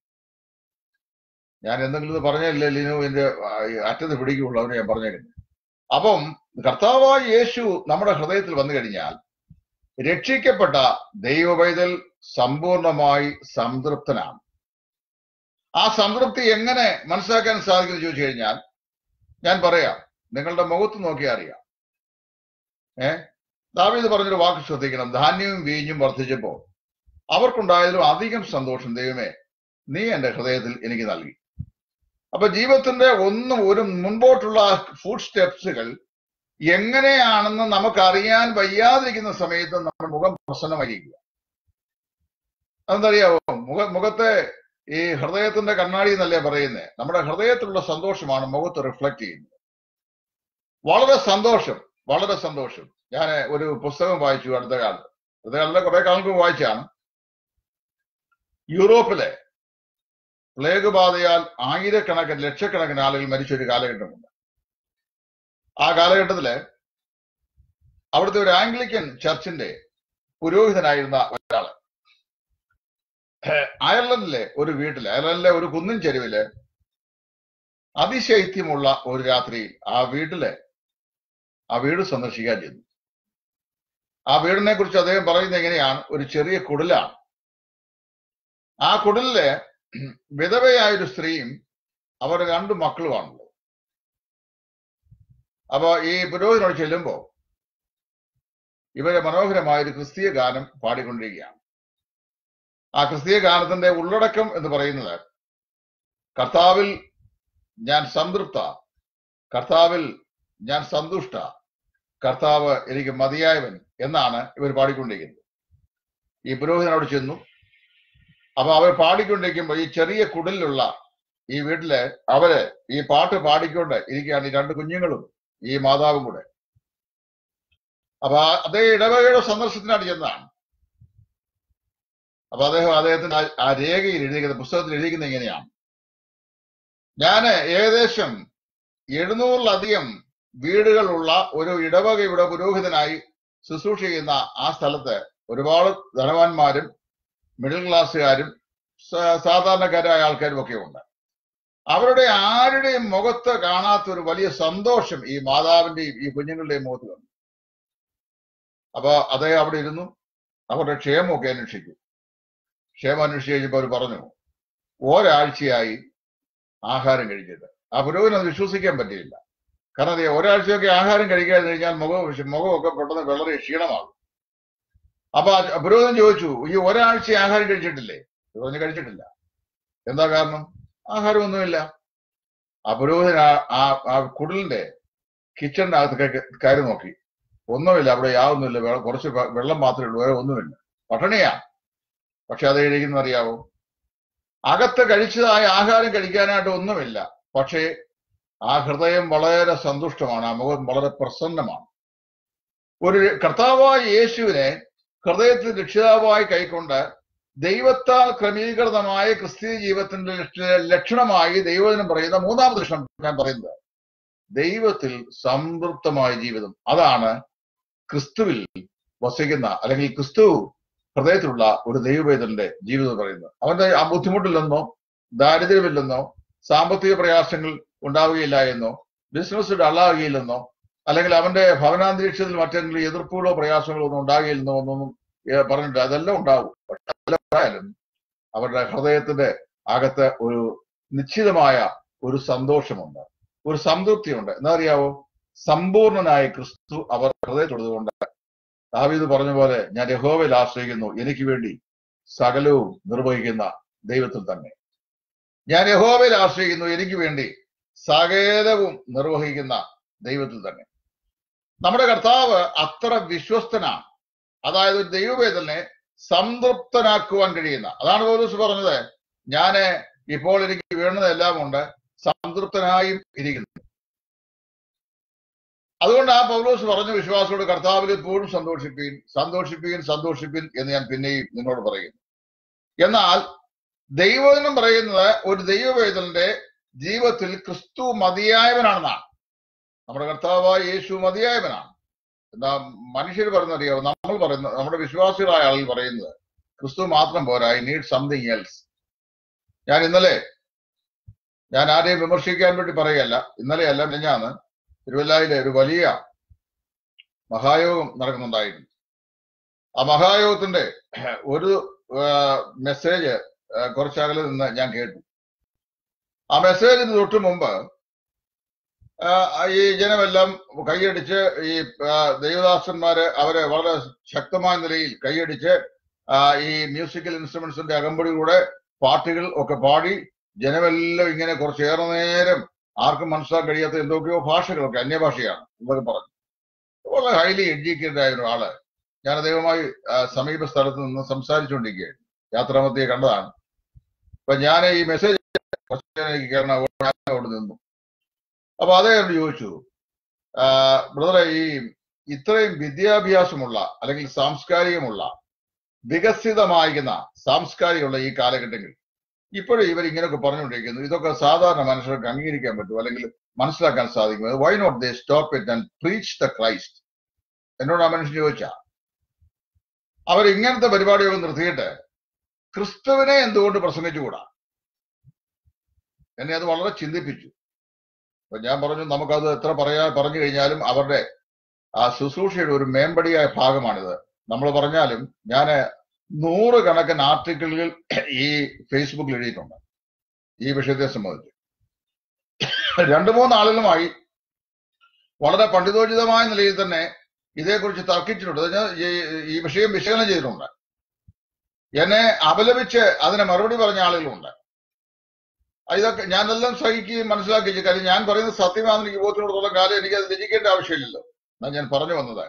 ഞാൻ എന്തെങ്കിലും ഇത് പറഞ്ഞില്ല ലിനുവിന്റെ ആ, ഈ അറ്റത്ത് പിടിക്കുള്ളൂ അവന് ഞാൻ പറഞ്ഞേക്കുന്നത് അപ്പം കർത്താവായ യേശു നമ്മുടെ ഹൃദയത്തിൽ വന്നു കഴിഞ്ഞാൽ രക്ഷിക്കപ്പെട്ട ദൈവവൈതൽ സമ്പൂർണമായി സംതൃപ്തനാണ് ആ സംതൃപ്തി എങ്ങനെ മനസ്സിലാക്കാൻ സാധിക്കുമെന്ന് ചോദിച്ചു കഴിഞ്ഞാൽ ഞാൻ പറയാം നിങ്ങളുടെ മുഖത്ത് നോക്കിയാൽ അറിയാം ഏ ദാവീദ് പറഞ്ഞൊരു വാക്ക് ശ്രദ്ധിക്കണം ധാന്യവും വീഞ്ഞും വർദ്ധിച്ചപ്പോൾ അവർക്കുണ്ടായതിലും അധികം സന്തോഷം ദൈവമേ നീ എന്റെ ഹൃദയത്തിൽ എനിക്ക് നൽകി അപ്പൊ ജീവിതത്തിന്റെ ഒന്നും ഒരു മുൻപോട്ടുള്ള ഫുഡ് സ്റ്റെപ്സുകൾ എങ്ങനെയാണെന്ന് നമുക്ക് അറിയാൻ വയ്യാതിരിക്കുന്ന സമയത്ത് നമ്മുടെ മുഖം പ്രസന്നമായിരിക്കുക അതെന്തറിയാവോ മുഖ മുഖത്തെ ഈ ഹൃദയത്തിന്റെ കണ്ണാടി എന്നല്ലേ പറയുന്നത് നമ്മുടെ ഹൃദയത്തിലുള്ള സന്തോഷമാണ് മുഖത്ത് റിഫ്ലക്ട് ചെയ്യുന്നത് വളരെ സന്തോഷം വളരെ സന്തോഷം ഞാൻ ഒരു പുസ്തകം വായിച്ചു അടുത്ത കാലത്ത് അടുത്ത കാലത്ത് കുറെ കാലങ്ങൾക്ക് വായിച്ചാണ് യൂറോപ്പിലെ പ്ലേഗ് ബാധയാൽ ആയിരക്കണക്കിന് ലക്ഷക്കണക്കിന് ആളുകൾ മരിച്ച ഒരു കാലഘട്ടമുണ്ട് ആ കാലഘട്ടത്തില് അവിടുത്തെ ഒരു ആംഗ്ലിക്കൻ ചർച്ചിന്റെ പുരോഹിതനായിരുന്ന ഒരാള് അയർലൻഡിലെ ഒരു വീട്ടില് അയർലൻഡിലെ ഒരു കുന്നിൻ ചെരുവില് അതിശൈത്യമുള്ള ഒരു രാത്രിയിൽ ആ വീട്ടില് ആ വീട് സന്ദർശിക്കാൻ ചെന്നു ആ വീടിനെ കുറിച്ച് അദ്ദേഹം പറയുന്നത് എങ്ങനെയാണ് ഒരു ചെറിയ കുടിലാണ് ആ കുടിലില് വിധവയായ ഒരു സ്ത്രീയും അവരുടെ രണ്ട് മക്കളുമാണുള്ളത് അപ്പൊ ഈ പുരോഹിതനോട് ചെല്ലുമ്പോ ഇവരെ മനോഹരമായ ഒരു ക്രിസ്തീയ ഗാനം പാടിക്കൊണ്ടിരിക്കുകയാണ് ആ ക്രിസ്തീയ ഗാനത്തിന്റെ ഉള്ളടക്കം എന്ന് പറയുന്നത് കർത്താവിൽ ഞാൻ സംതൃപ്ത കർത്താവിൽ ഞാൻ സന്തുഷ്ട കർത്താവ് എനിക്ക് മതിയായവൻ എന്നാണ് ഇവർ പാടിക്കൊണ്ടിരിക്കുന്നത് ഈ പുരോഹിതനോട് ചെന്നു അപ്പൊ അവർ പാടിക്കൊണ്ടിരിക്കുമ്പോൾ ഈ ചെറിയ കുടിലുള്ള ഈ വീട്ടില് അവര് ഈ പാട്ട് പാടിക്കൊണ്ട് ഇരിക്കുകയാണ് ഈ രണ്ട് കുഞ്ഞുങ്ങളും ഈ മാതാവും കൂടെ അപ്പൊ ആ- അദ്ദേഹം ഇടവകയുടെ സന്ദർശനത്തിനാണ് ചെന്നതാണ് അപ്പൊ അദ്ദേഹം അദ്ദേഹത്തിന് ആ- ആ രേഖയിൽ എഴുതിയിരിക്കുന്ന പുസ്തകത്തിൽ എഴുതിയിരിക്കുന്നത് ഇങ്ങനെയാണ് ഞാന് ഏകദേശം എഴുന്നൂറിലധികം വീടുകളുള്ള ഒരു ഇടവകയുടെ പുരോഹിതനായി ശുശ്രൂഷ ചെയ്യുന്ന ആ സ്ഥലത്ത് ഒരുപാട് ധനവാന്മാരും മിഡിൽ ക്ലാസ്സുകാരും സ- സാധാരണക്കാരായ ആൾക്കാരും ഒക്കെ ഉണ്ട് അവരുടെ ആരുടെയും മുഖത്ത് കാണാത്ത ഒരു വലിയ സന്തോഷം ഈ മാതാവിന്റെയും ഈ കുഞ്ഞുങ്ങളുടെയും മുഖത്ത് കണ്ടു അപ്പൊ അദ്ദേഹം അവിടെ ഇരുന്നു അവരുടെ ക്ഷേമമൊക്കെ അന്വേഷിച്ചു ക്ഷേമം അന്വേഷിച്ച് കഴിഞ്ഞപ്പോൾ അവർ പറഞ്ഞു ഒരാഴ്ചയായി ആഹാരം കഴിച്ചിട്ട് ആ പുരോഹിതൻ അത് വിശ്വസിക്കാൻ പറ്റിയില്ല കാരണം അതേ ഒരാഴ്ചയൊക്കെ ആഹാരം കഴിക്കാതെ കഴിഞ്ഞാൽ മുഖം മുഖമൊക്കെ പെട്ടെന്ന് വളരെ ക്ഷീണമാകും അപ്പൊ ആ പുരോഹിതൻ ചോദിച്ചു ഈ ഒരാഴ്ച ആഹാരം കഴിച്ചിട്ടില്ലേ പുരോഹിതൻ കഴിച്ചിട്ടില്ല എന്താ കാരണം ആഹാരമൊന്നുമില്ല ആ പുരോഹിതൻ ആ- ആ ആ കുടിലിന്റെ കിച്ചണിന്റെ അകത്ത് കയറി നോക്കി ഒന്നുമില്ല അവിടെ യാതൊന്നുമില്ല വെ- കുറച്ച് വെ- വെള്ളം മാത്രമേ ഉള്ളൂ വേറെ ഒന്നുമില്ല പട്ടിണിയാ പക്ഷെ അത് കഴിക്കുന്ന അറിയാവോ അകത്ത് കഴിച്ചതായ ആഹാരം കഴിക്കാനായിട്ട് ഒന്നുമില്ല പക്ഷേ ആ ഹൃദയം വളരെ സന്തുഷ്ടമാണ് ആ മുഖം വളരെ പ്രസന്നമാണ് ഒരു കർത്താവായ യേശുവിനെ ഹൃദയത്തിൽ രക്ഷിതാവായി കൈക്കൊണ്ട് ദൈവത്താൽ ക്രമീകൃതമായ ക്രിസ്തീയ ജീവിതത്തിന്റെ ലക്ഷ- ലക്ഷണമായി ദൈവജനം പറയുന്ന മൂന്നാമത് ലക്ഷണം ഞാൻ പറയുന്നത് ദൈവത്തിൽ സംതൃപ്തമായ ജീവിതം അതാണ് ക്രിസ്തുവിൽ വസിക്കുന്ന അല്ലെങ്കിൽ ക്രിസ്തു ഹൃദയത്തിലുള്ള ഒരു ദൈവവേദന്റെ ജീവിതം എന്ന് പറയുന്നത് അവന്റെ ആ ബുദ്ധിമുട്ടില്ലെന്നോ ദാരിദ്ര്യമില്ലെന്നോ സാമ്പത്തിക പ്രയാസങ്ങൾ ഉണ്ടാവുകയില്ല എന്നോ ബിസിനസ് ഡള്ളാകുകയില്ലെന്നോ അല്ലെങ്കിൽ അവന്റെ ഭവനാന്തരീക്ഷത്തിൽ മറ്റെന്തെങ്കിലും എതിർപ്പുകളോ പ്രയാസങ്ങളോ ഒന്നും ഉണ്ടാകുകയില്ലെന്നോ എന്നൊന്നും ഏ, പറഞ്ഞിട്ട് അതെല്ലാം ഉണ്ടാവും പക്ഷെ അതെല്ലാം ഉണ്ടായാലും അവരുടെ ഹൃദയത്തിന്റെ അകത്ത് ഒരു നിശ്ചിതമായ ഒരു സന്തോഷമുണ്ട് ഒരു സംതൃപ്തിയുണ്ട് എന്താ അറിയാവോ സമ്പൂർണനായ ക്രിസ്തു അവർ ഹൃദയത്തുള്ളതുകൊണ്ട് ദാവീദ് പറഞ്ഞ പോലെ ഞാൻ യഹോവയിൽ ആശ്രയിക്കുന്നു എനിക്ക് വേണ്ടി സകലവും നിർവഹിക്കുന്ന ദൈവത്തിൽ തന്നെ ഞാൻ യഹോവയിൽ ആശ്രയിക്കുന്നു എനിക്ക് വേണ്ടി സകലവും നിർവഹിക്കുന്ന ദൈവത്തിൽ തന്നെ നമ്മുടെ കർത്താവ് അത്ര വിശ്വസ്തനാണ് അതായത് ഒരു ദൈവവേദനെ സംതൃപ്തനാക്കുവാൻ കഴിയുന്ന അതാണ് പൗലോസ് പറഞ്ഞത് ഞാന് ഇപ്പോൾ എനിക്ക് വേണ്ടതെല്ലാം ഉണ്ട് സംതൃപ്തനായും ഇരിക്കുന്നു അതുകൊണ്ട് ആ പൗലോസ് പറഞ്ഞു വിശ്വാസത്തോട് കർത്താവിൽ എപ്പോഴും സന്തോഷിപ്പീൻ സന്തോഷിപ്പീൻ സന്തോഷിപ്പീൻ എന്ന് ഞാൻ പിന്നെയും നിന്നോട് പറയുന്നു എന്നാൽ ദൈവവചനം പറയുന്നത് ഒരു ദൈവവേദന്റെ ജീവിതത്തിൽ ക്രിസ്തു മതിയായവനാണെന്നാണ് നമ്മുടെ കർത്താവായ യേശു മതിയായവനാണ് എന്താ മനുഷ്യർ പറയുന്നറിയാവോ നമ്മൾ പറയുന്ന നമ്മുടെ വിശ്വാസികളായ ആളുകൾ പറയുന്നത് ക്രിസ്തു മാത്രം പോരാ ഐ നീഡ് സംതിങ് എൽസ് ഞാൻ ഇന്നലെ ഞാൻ ആരെയും വിമർശിക്കാൻ വേണ്ടി പറയുകയല്ല ഇന്നലെ അല്ല മിനിഞ്ഞാന്ന് തിരുവല്ലായിലെ ഒരു വലിയ മഹായോഗം നടക്കുന്നുണ്ടായിരുന്നു ആ മഹായോഗത്തിന്റെ ഒരു മെസ്സേജ് കുറച്ചകലെ നിന്ന് ഞാൻ കേട്ടു ആ മെസ്സേജിന് തൊട്ട് മുമ്പ് ആ, ഈ ജനമെല്ലാം കൈയടിച്ച് ഈ ആ, ദൈവദാസന്മാര് അവരെ വളരെ ശക്തമായ നിലയിൽ കൈയടിച്ച് ആ, ഈ മ്യൂസിക്കൽ ഇൻസ്ട്രുമെന്റ്സിന്റെ അകമ്പടികൂടെ പാട്ടുകൾ ഒക്കെ പാടി ജനമെല്ലാം ഇങ്ങനെ കുറച്ചേറെ നേരം ആർക്കും മനസ്സിലാക്കാൻ കഴിയാത്ത എന്തൊക്കെയോ ഭാഷകളൊക്കെ അന്യഭാഷയാണ് എന്നൊക്കെ പറഞ്ഞു വളരെ ഹൈലി എഡ്യൂക്കേറ്റഡ് ആയ ഒരാള് ഞാൻ ദൈവമായി ആ, സമീപ സ്ഥലത്ത് നിന്ന് സംസാരിച്ചുകൊണ്ടിരിക്കുകയായിരുന്നു യാത്രാമധ്യേ കണ്ടതാണ് അപ്പൊ ഞാൻ ഈ മെസ്സേജ് എനിക്ക് കാരണം ഞാൻ അവിടെ നിന്നു അപ്പൊ അദ്ദേഹം ചോദിച്ചു ബ്രദറെ ഈ ഇത്രയും വിദ്യാഭ്യാസമുള്ള അല്ലെങ്കിൽ സാംസ്കാരികമുള്ള വികസിതമായിരിക്കുന്ന സാംസ്കാരികമുള്ള ഈ കാലഘട്ടങ്ങളിൽ ഇപ്പോഴും ഇവർ ഇങ്ങനെയൊക്കെ പറഞ്ഞുകൊണ്ടിരിക്കുന്നു ഇതൊക്കെ സാധാരണ മനുഷ്യർക്ക് അംഗീകരിക്കാൻ പറ്റും അല്ലെങ്കിൽ മനസ്സിലാക്കാൻ സാധിക്കും why not they stop it and preach the Christ എന്നോട് ആ മനുഷ്യൻ ചോദിച്ച അവർ ഇങ്ങനത്തെ പരിപാടിയൊക്കെ നിർത്തിയിട്ട് ക്രിസ്തുവിനെ എന്തുകൊണ്ട് പ്രസംഗിച്ചുകൂടാ എന്നെ അത് വളരെ ചിന്തിപ്പിച്ചു അപ്പൊ ഞാൻ പറഞ്ഞു നമുക്കത് എത്ര പറയാ പറഞ്ഞു കഴിഞ്ഞാലും അവരുടെ ആ ശുശ്രൂഷയുടെ ഒരു മേമ്പടിയായ ഭാഗമാണിത് നമ്മൾ പറഞ്ഞാലും ഞാൻ നൂറുകണക്കിന് ആർട്ടിക്കിളുകൾ ഈ ഫേസ്ബുക്കിൽ എഴുതിയിട്ടുണ്ട് ഈ വിഷയത്തെ സംബന്ധിച്ച് രണ്ടു മൂന്ന് ആളുകളുമായി വളരെ പണ്ഡിതോചിതമായ നിലയിൽ തന്നെ ഇതേക്കുറിച്ച് തർക്കിച്ചിട്ടുണ്ട് അത് ഞാൻ ഈ- ഈ വിഷയം വിശകലനം ചെയ്തിട്ടുണ്ട് എന്നെ അപലപിച്ച് അതിന് മറുപടി പറഞ്ഞ ആളുകളുണ്ട് ആ, ഇതൊക്കെ ഞാനെല്ലാം സഹിക്കുകയും മനസ്സിലാക്കുകയും കാര്യം ഞാൻ പറയുന്നത് സത്യമാണെന്ന് എനിക്ക് ബോധ്യമുള്ളത്തോളം കാലം എനിക്ക് അത് രചിക്കേണ്ട ആവശ്യമില്ലല്ലോ എന്നാ ഞാൻ പറഞ്ഞു വന്നത്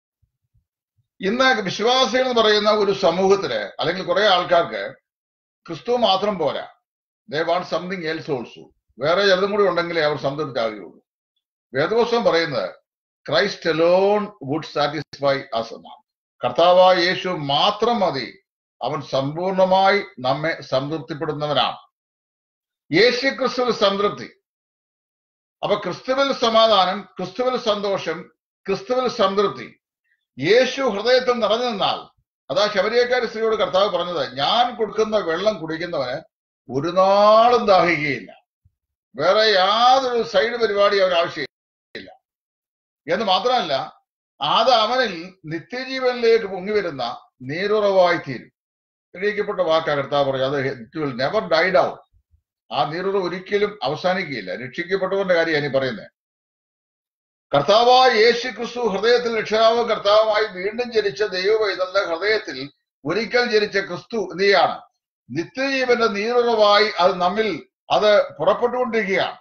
ഇന്ന് വിശ്വാസികൾ എന്ന് പറയുന്ന ഒരു സമൂഹത്തില് അല്ലെങ്കിൽ കുറെ ആൾക്കാർക്ക് ക്രിസ്തു മാത്രം പോരാ they want something else also വേറെ ചിലതും കൂടി ഉണ്ടെങ്കിലേ അവർ സംതൃപ്തിയാകുകയുള്ളൂ വേദപുസ്തകം പറയുന്നത് Christ alone would satisfy us എന്നാണ് കർത്താവായ യേശു മാത്രം മതി അവൻ സമ്പൂർണമായി നമ്മെ സംതൃപ്തിപ്പെടുന്നവനാണ് യേശു ക്രിസ്തുവിൽ സംതൃപ്തി അപ്പൊ ക്രിസ്തുവിൽ സമാധാനം ക്രിസ്തുവിൽ സന്തോഷം ക്രിസ്തുവിൽ സംതൃപ്തി യേശു ഹൃദയത്തിൽ നിറഞ്ഞു നിന്നാൽ അതാ ശബരിയക്കാരി സ്ത്രീയോട് കർത്താവ് പറഞ്ഞത് ഞാൻ കൊടുക്കുന്ന വെള്ളം കുടിക്കുന്നവന് ഒരു നാളും ദാഹിക്കുകയില്ല വേറെ യാതൊരു സൈഡ് പരിപാടി അവൻ ആവശ്യമില്ല എന്ന് മാത്രമല്ല അത് അവനിൽ നിത്യജീവനിലേക്ക് പൊങ്ങി വരുന്ന നീരുറവായി തീരും തെളിയിക്കപ്പെട്ട വാക്കാ കർത്താവ് പറയും അത് it will never died out ആ നീരുറവ് ഒരിക്കലും അവസാനിക്കുകയില്ല രക്ഷിക്കപ്പെട്ടവന്റെ കാര്യം ഇനി പറയുന്നത് കർത്താവായ യേശു ക്രിസ്തു ഹൃദയത്തിൽ രക്ഷാവും കർത്താവുമായി വീണ്ടും ജനിച്ച ദൈവവൈതലിന്റെ ഹൃദയത്തിൽ ഒരിക്കൽ ജനിച്ച ക്രിസ്തു എന്തിയാണ് നിത്യജീവന്റെ നീരുറവായി അത് നമ്മിൽ അത് പുറപ്പെട്ടുകൊണ്ടിരിക്കുകയാണ്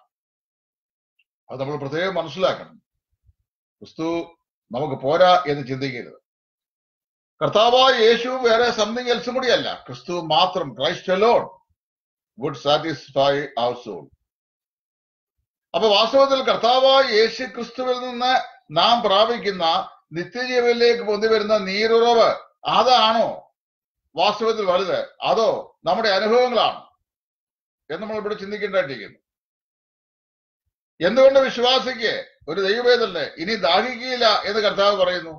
അത് നമ്മൾ പ്രത്യേകം മനസ്സിലാക്കണം ക്രിസ്തു നമുക്ക് പോരാ എന്ന് ചിന്തിക്കരുത് കർത്താവായ യേശു വേറെ സംതിങ് എൽസും കൂടിയല്ല ക്രിസ്തു മാത്രം Christ alone would satisfy our soul അപ്പൊ വാസ്തവത്തിൽ കർത്താവായ യേശു ക്രിസ്തുവിൽ നിന്ന് നാം പ്രാപിക്കുന്ന നിത്യജീവനിലേക്ക് പൊന്തി വരുന്ന നീരുറവ് അതാണോ വാസ്തവത്തിൽ വലുത് അതോ നമ്മുടെ അനുഭവങ്ങളാണ് എന്ന് നമ്മൾ ഇവിടെ ചിന്തിക്കേണ്ടതായിട്ടിരിക്കുന്നു എന്തുകൊണ്ട് വിശ്വാസിക്ക് ഒരു ദൈവവേദല്ലേ ഇനി ദാഹിക്കുകയില്ല എന്ന് കർത്താവ് പറയുന്നു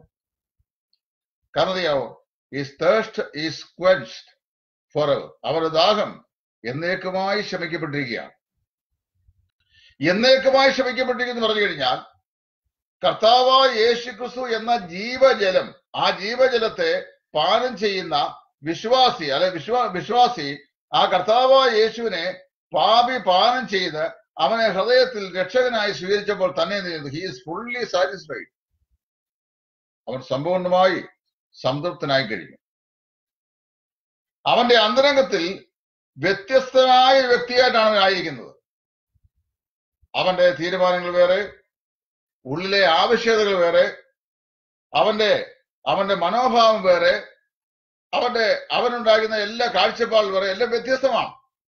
കാരണം അറിയാവോ his thirst is quenched for അവരുടെ ദാഹം എന്നേക്കുമായി ശമിക്കപ്പെട്ടിരിക്കുകയാണ് എന്നേക്കുമായി ശമിക്കപ്പെട്ടിരിക്കുന്നു പറഞ്ഞു കഴിഞ്ഞാൽ കർത്താവായ യേശു ക്രിസ്തു എന്ന ജീവജലം ആ ജീവജലത്തെ പാനം ചെയ്യുന്ന വിശ്വാസി അല്ലെ വിശ്വാ വിശ്വാസി ആ കർത്താവായ യേശുവിനെ പാപി പാനം ചെയ്ത് അവനെ ഹൃദയത്തിൽ രക്ഷകനായി സ്വീകരിച്ചപ്പോൾ തന്നെ ഹി ഈസ് ഫുള്ളി സാറ്റിസ്ഫൈഡ് അവൻ സമ്പൂർണമായി സംതൃപ്തനായി കഴിഞ്ഞു അവന്റെ അന്തരംഗത്തിൽ വ്യത്യസ്തനായ ഒരു വ്യക്തിയായിട്ടാണ് അവൻ ആയിരിക്കുന്നത് അവന്റെ തീരുമാനങ്ങൾ വേറെ ഉള്ളിലെ ആവശ്യകതകൾ വേറെ അവന്റെ അവന്റെ മനോഭാവം വേറെ അവന്റെ അവനുണ്ടാകുന്ന എല്ലാ കാഴ്ചപ്പാടുകൾ വേറെ എല്ലാം വ്യത്യസ്തമാണ്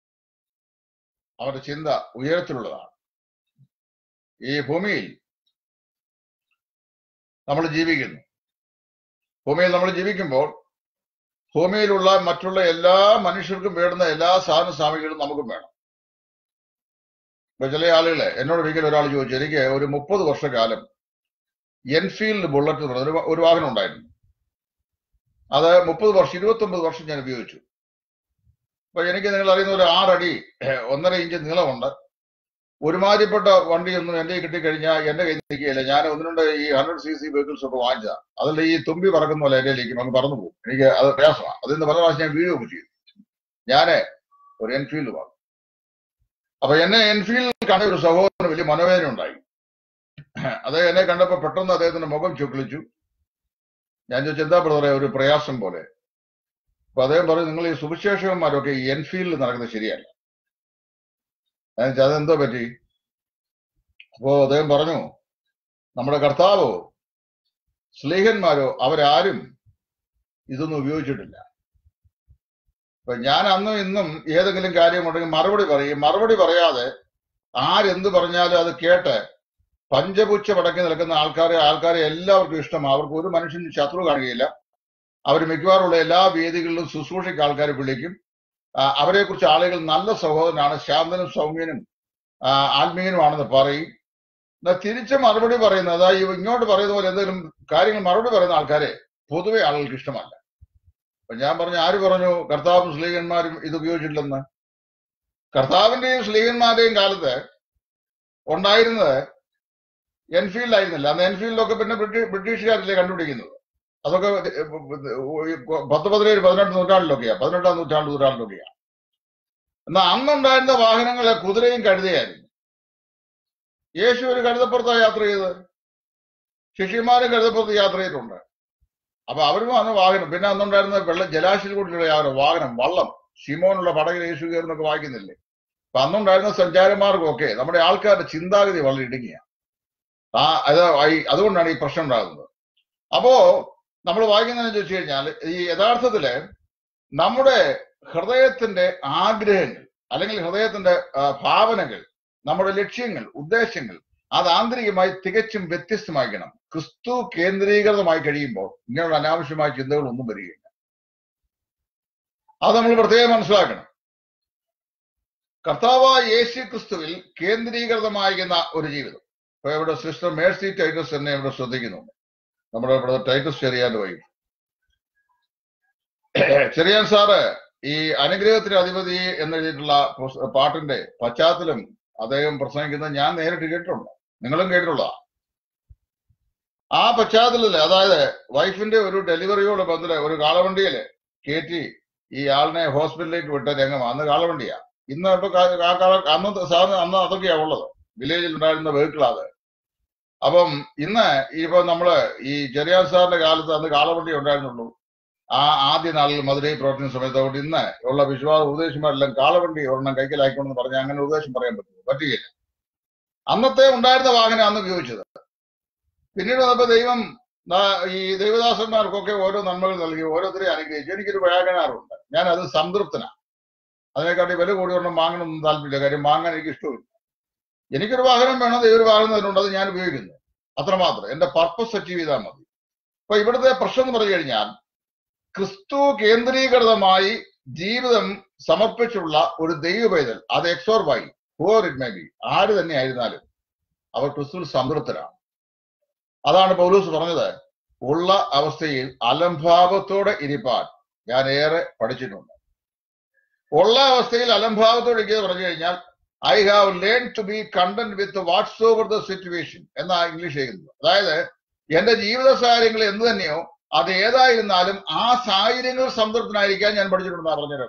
അവന്റെ ചിന്ത ഉയരത്തിലുള്ളതാണ് ഈ ഭൂമിയിൽ നമ്മൾ ജീവിക്കുന്നു ഭൂമിയിൽ നമ്മൾ ജീവിക്കുമ്പോൾ ഭൂമിയിലുള്ള മറ്റുള്ള എല്ലാ മനുഷ്യർക്കും വേണ്ടുന്ന എല്ലാ സാധന സാമഗ്രികളും നമുക്കും വേണം ഇപ്പൊ ചില ആളുകളെ എന്നോട് ഒരിക്കലും ഒരാൾ ചോദിച്ചു എനിക്ക് ഒരു മുപ്പത് വർഷക്കാലം എൻഫീൽഡ് ബുള്ളറ്റ് എന്ന് പറഞ്ഞ ഒരു ഒരു വാഹനം ഉണ്ടായിരുന്നു അത് മുപ്പത് വർഷം ഇരുപത്തി ഒമ്പത് വർഷം ഞാൻ ഉപയോഗിച്ചു അപ്പൊ എനിക്ക് നിങ്ങൾ അറിയുന്ന ഒരു ആറടി ഏഹ്, ഒന്നര ഇഞ്ച് നീളമുണ്ട് ഒരുമാതിരിപ്പെട്ട വണ്ടിയൊന്നും എന്റെ കയ്യിൽ കിട്ടിക്കഴിഞ്ഞാൽ എന്റെ കയ്യിൽ നിൽക്കുകയില്ല ഞാൻ ഒന്നിനുണ്ട് ഈ ഹൺഡ്രഡ് സി സി വെഹിക്കിൾസ് ഒക്കെ വാങ്ങിച്ചതാ അതല്ല ഈ തുമ്പി പറക്കുന്ന പോലെ എന്റെ കയ്യിലേക്ക് അങ്ങ് പറന്നു പോകും എനിക്ക് അത് പ്രയാസമാണ് അതിന്ന് പല പ്രാവശ്യം ഞാൻ വീഴുകയൊക്കെ ചെയ്തു ഞാന് ഒരു എൻഫീൽഡ് വാങ്ങും അപ്പൊ എന്നെ എൻഫീൽഡിൽ കണ്ട ഒരു സഹോദരന് വലിയ മനോവേദന ഉണ്ടായി അദ്ദേഹം എന്നെ കണ്ടപ്പോ പെട്ടെന്ന് അദ്ദേഹത്തിന്റെ മുഖം ചുക്ലിച്ചു ഞാൻ ചോദിച്ചു എന്താ ബ്രദറെ ഒരു പ്രയാസം പോലെ അപ്പൊ അദ്ദേഹം പറഞ്ഞു നിങ്ങൾ ഈ സുവിശേഷകന്മാരൊക്കെ ഈ എൻഫീൽഡിൽ നടക്കുന്നത് ശരിയല്ല ഞാൻ ചോദിച്ചു, അതെന്തോ പറ്റി അപ്പോ അദ്ദേഹം പറഞ്ഞു നമ്മുടെ കർത്താവോ സ്ലീഹന്മാരോ അവരാരും ഇതൊന്നും ഉപയോഗിച്ചിട്ടില്ല അപ്പൊ ഞാൻ അന്നും ഇന്നും ഏതെങ്കിലും കാര്യമുണ്ടെങ്കിൽ മറുപടി പറയും മറുപടി പറയാതെ ആരെന്ത് പറഞ്ഞാലും അത് കേട്ട് പഞ്ചപുച്ഛ പടക്കി നിൽക്കുന്ന ആൾക്കാരെ ആൾക്കാരെ എല്ലാവർക്കും ഇഷ്ടമാണ് അവർക്ക് ഒരു മനുഷ്യനും ശത്രു കാണുകയില്ല അവർ മിക്കവാറുള്ള എല്ലാ വേദികളിലും ശുശ്രൂഷയ്ക്ക് ആൾക്കാർ വിളിക്കും അവരെ കുറിച്ച് ആളുകൾ നല്ല സഹോദരനാണ് ശാന്തനും സൗമ്യനും ആ, ആത്മീയനുമാണെന്ന് പറയും എന്നാൽ തിരിച്ച് മറുപടി പറയുന്നത് അതായത് ഇങ്ങോട്ട് പറയുന്ന പോലെ എന്തെങ്കിലും കാര്യങ്ങൾ മറുപടി പറയുന്ന ആൾക്കാരെ പൊതുവെ ആളുകൾക്ക് ഇഷ്ടമല്ല അപ്പൊ ഞാൻ പറഞ്ഞു ആര് പറഞ്ഞു കർത്താവും സ്ലീഹന്മാരും ഇത് ഉപയോഗിച്ചിട്ടില്ലെന്ന് കർത്താവിന്റെയും സ്ലീഹന്മാരുടെയും കാലത്ത് ഉണ്ടായിരുന്നത് എൻഫീൽഡ് ആയിരുന്നില്ല അന്ന് എൻഫീൽഡൊക്കെ പിന്നെ ബ്രിട്ടീഷ് ബ്രിട്ടീഷുകാരല്ലേ കണ്ടുപിടിക്കുന്നത് അതൊക്കെ പത്ത് പതിനേഴ് പതിനെട്ട് നൂറ്റാണ്ടിലൊക്കെയാ പതിനെട്ടാം നൂറ്റാണ്ട് നൂറ്റാണ്ടിലൊക്കെയാ എന്നാൽ അന്നുണ്ടായിരുന്ന വാഹനങ്ങളെ കുതിരയും കഴുതയായിരുന്നു യേശു ഒരു കഴുതപ്പുറത്താണ് യാത്ര ചെയ്തത് ശിഷ്യന്മാരും കഴുതപ്പുറത്ത് യാത്ര ചെയ്തിട്ടുണ്ട് അപ്പൊ അവരും അന്ന് വാഹനം പിന്നെ അന്നുണ്ടായിരുന്ന വെള്ള ജലാശയിൽ കൂടിയുള്ള ആ ഒരു വാഹനം വള്ളം ഷിമോനുള്ള പടകിൽ യേശു കയറുന്നൊക്കെ വായിക്കുന്നില്ലേ അപ്പൊ അന്നുണ്ടായിരുന്ന സഞ്ചാരമാർഗമൊക്കെ നമ്മുടെ ആൾക്കാരുടെ ചിന്താഗതി വളരെ ഇടുങ്ങിയ ആ അത് ഈ- അതുകൊണ്ടാണ് ഈ പ്രശ്നം ഉണ്ടാകുന്നത് അപ്പോ നമ്മൾ വായിക്കുന്നതെന്ന് ചോദിച്ചു കഴിഞ്ഞാൽ ഈ യഥാർത്ഥത്തില് നമ്മുടെ ഹൃദയത്തിന്റെ ആഗ്രഹങ്ങൾ അല്ലെങ്കിൽ ഹൃദയത്തിന്റെ ആ, ഭാവനകൾ നമ്മുടെ ലക്ഷ്യങ്ങൾ ഉദ്ദേശങ്ങൾ അത് ആന്തരികമായി തികച്ചും വ്യത്യസ്തമായിരിക്കണം ക്രിസ്തു കേന്ദ്രീകൃതമായി കഴിയുമ്പോൾ ഇങ്ങനെയുള്ള അനാവശ്യമായ ചിന്തകളൊന്നും വരികയില്ല അത് നമ്മൾ പ്രത്യേകം മനസ്സിലാക്കണം കർത്താവായ യേശു ക്രിസ്തുവിൽ കേന്ദ്രീകൃതമായിരിക്കുന്ന ഒരു ജീവിതം ഇപ്പൊ ഇവിടെ സിസ്റ്റർ മേഴ്സി ടൈറ്റസ് എന്നെ ഇവിടെ ശ്രദ്ധിക്കുന്നുണ്ട് നമ്മുടെ ബ്രദർ ടൈറ്റസ് ചെറിയാന്റെ വൈഫ് ചെറിയാൻ സാറ് ഈ അനുഗ്രഹത്തിന് അധിപതി എന്നെഴുതിയിട്ടുള്ള പുസ്ത- പാട്ടിന്റെ പശ്ചാത്തലം അദ്ദേഹം പ്രസംഗിക്കുന്നത് ഞാൻ നേരിട്ട് കേട്ടിട്ടുണ്ട് നിങ്ങളും കേട്ടിട്ടുള്ള ആ പശ്ചാത്തലത്തില് അതായത് വൈഫിന്റെ ഒരു ഡെലിവറിയോട് ബന്ധം ഒരു കാളവണ്ടിയില് കയറ്റി ഈ ആളിനെ ഹോസ്പിറ്റലിലേക്ക് വിട്ട രംഗം അന്ന് കാളവണ്ടിയാ ഇന്ന് ഇപ്പൊ കാ- ആ കാല അന്ന് സാധനം അന്ന് അതൊക്കെയാ ഉള്ളത് വില്ലേജിൽ ഉണ്ടായിരുന്ന വെഹിക്കിളാ അത് അപ്പം ഇന്ന് ഇപ്പൊ നമ്മള് ഈ ചെറിയാൻ സാറിന്റെ കാലത്ത് അന്ന് കാളവണ്ടി ഉണ്ടായിരുന്നുള്ളൂ ആ ആദ്യ നാളിൽ മധുരയിൽ പ്രവർത്തിക്കുന്ന സമയത്ത് അതുകൊണ്ട് ഇന്ന് ഉള്ള വിശ്വാസ ഉപദേശിമാരെല്ലാം കാളവണ്ടി ഒരെണ്ണം കൈക്കലാക്കിക്കൊണ്ടെന്ന് പറഞ്ഞാൽ അങ്ങനെ ഉപദേശം പറയാൻ പറ്റുമോ പറ്റുകയില്ല അന്നത്തെ ഉണ്ടായിരുന്ന വാഹനം അന്ന് ഉപയോഗിച്ചത് പിന്നീട് വന്നപ്പോ ദൈവം ദാ- ഈ ദൈവദാസന്മാർക്കൊക്കെ ഓരോ നന്മകൾ നൽകി ഓരോരുത്തരെയും അനുഗ്രഹിച്ചു എനിക്കൊരു വാഗനാറുണ്ട് ഞാൻ അത് സംതൃപ്തനാണ് അതിനെക്കാട്ടി വില കൂടി ഒരെണ്ണം വാങ്ങണമെന്ന് താല്പര്യമില്ല കാര്യം വാങ്ങാൻ എനിക്ക് ഇഷ്ടമില്ല എനിക്കൊരു വാഹനം വേണം ദൈവം ഒരു വാഹനം തരുന്നുണ്ട് അത് ഞാൻ ഉപയോഗിക്കുന്നു അത്രമാത്രം എന്റെ പർപ്പസ് അച്ചീവ് ചെയ്താൽ മതി അപ്പൊ ഇവിടുത്തെ പ്രശ്നം എന്ന് പറഞ്ഞു കഴിഞ്ഞാൽ ക്രിസ്തു കേന്ദ്രീകൃതമായി ജീവിതം സമർപ്പിച്ചുള്ള ഒരു ദൈവപൈതൽ അത് X or Y whoever it may be ആര് തന്നെ ആയിരുന്നാലും അവർ ക്രിസ്തുവിൽ സംതൃപ്തരാണ് അതാണ് പൗലൂസ് പറഞ്ഞത് ഉള്ള അവസ്ഥയിൽ അലംഭാവത്തോടെ ഇരിപ്പാൻ ഞാൻ ഏറെ പഠിച്ചിട്ടുണ്ട് ഉള്ള അവസ്ഥയിൽ അലംഭാവത്തോടെ ഇരിക്കുക പറഞ്ഞു കഴിഞ്ഞാൽ I have learn to be content with what's over the situation എന്നാ ഇംഗ്ലീഷ് ചെയ്യുന്നത് അതായത് എന്റെ ജീവിത സാഹചര്യങ്ങൾ എന്ത് തന്നെയോ അത് ഏതായിരുന്നാലും ആ സാഹചര്യങ്ങൾ സംതൃപ്തനായിരിക്കാൻ ഞാൻ പഠിച്ചിട്ടുണ്ടെന്നാ പറഞ്ഞത്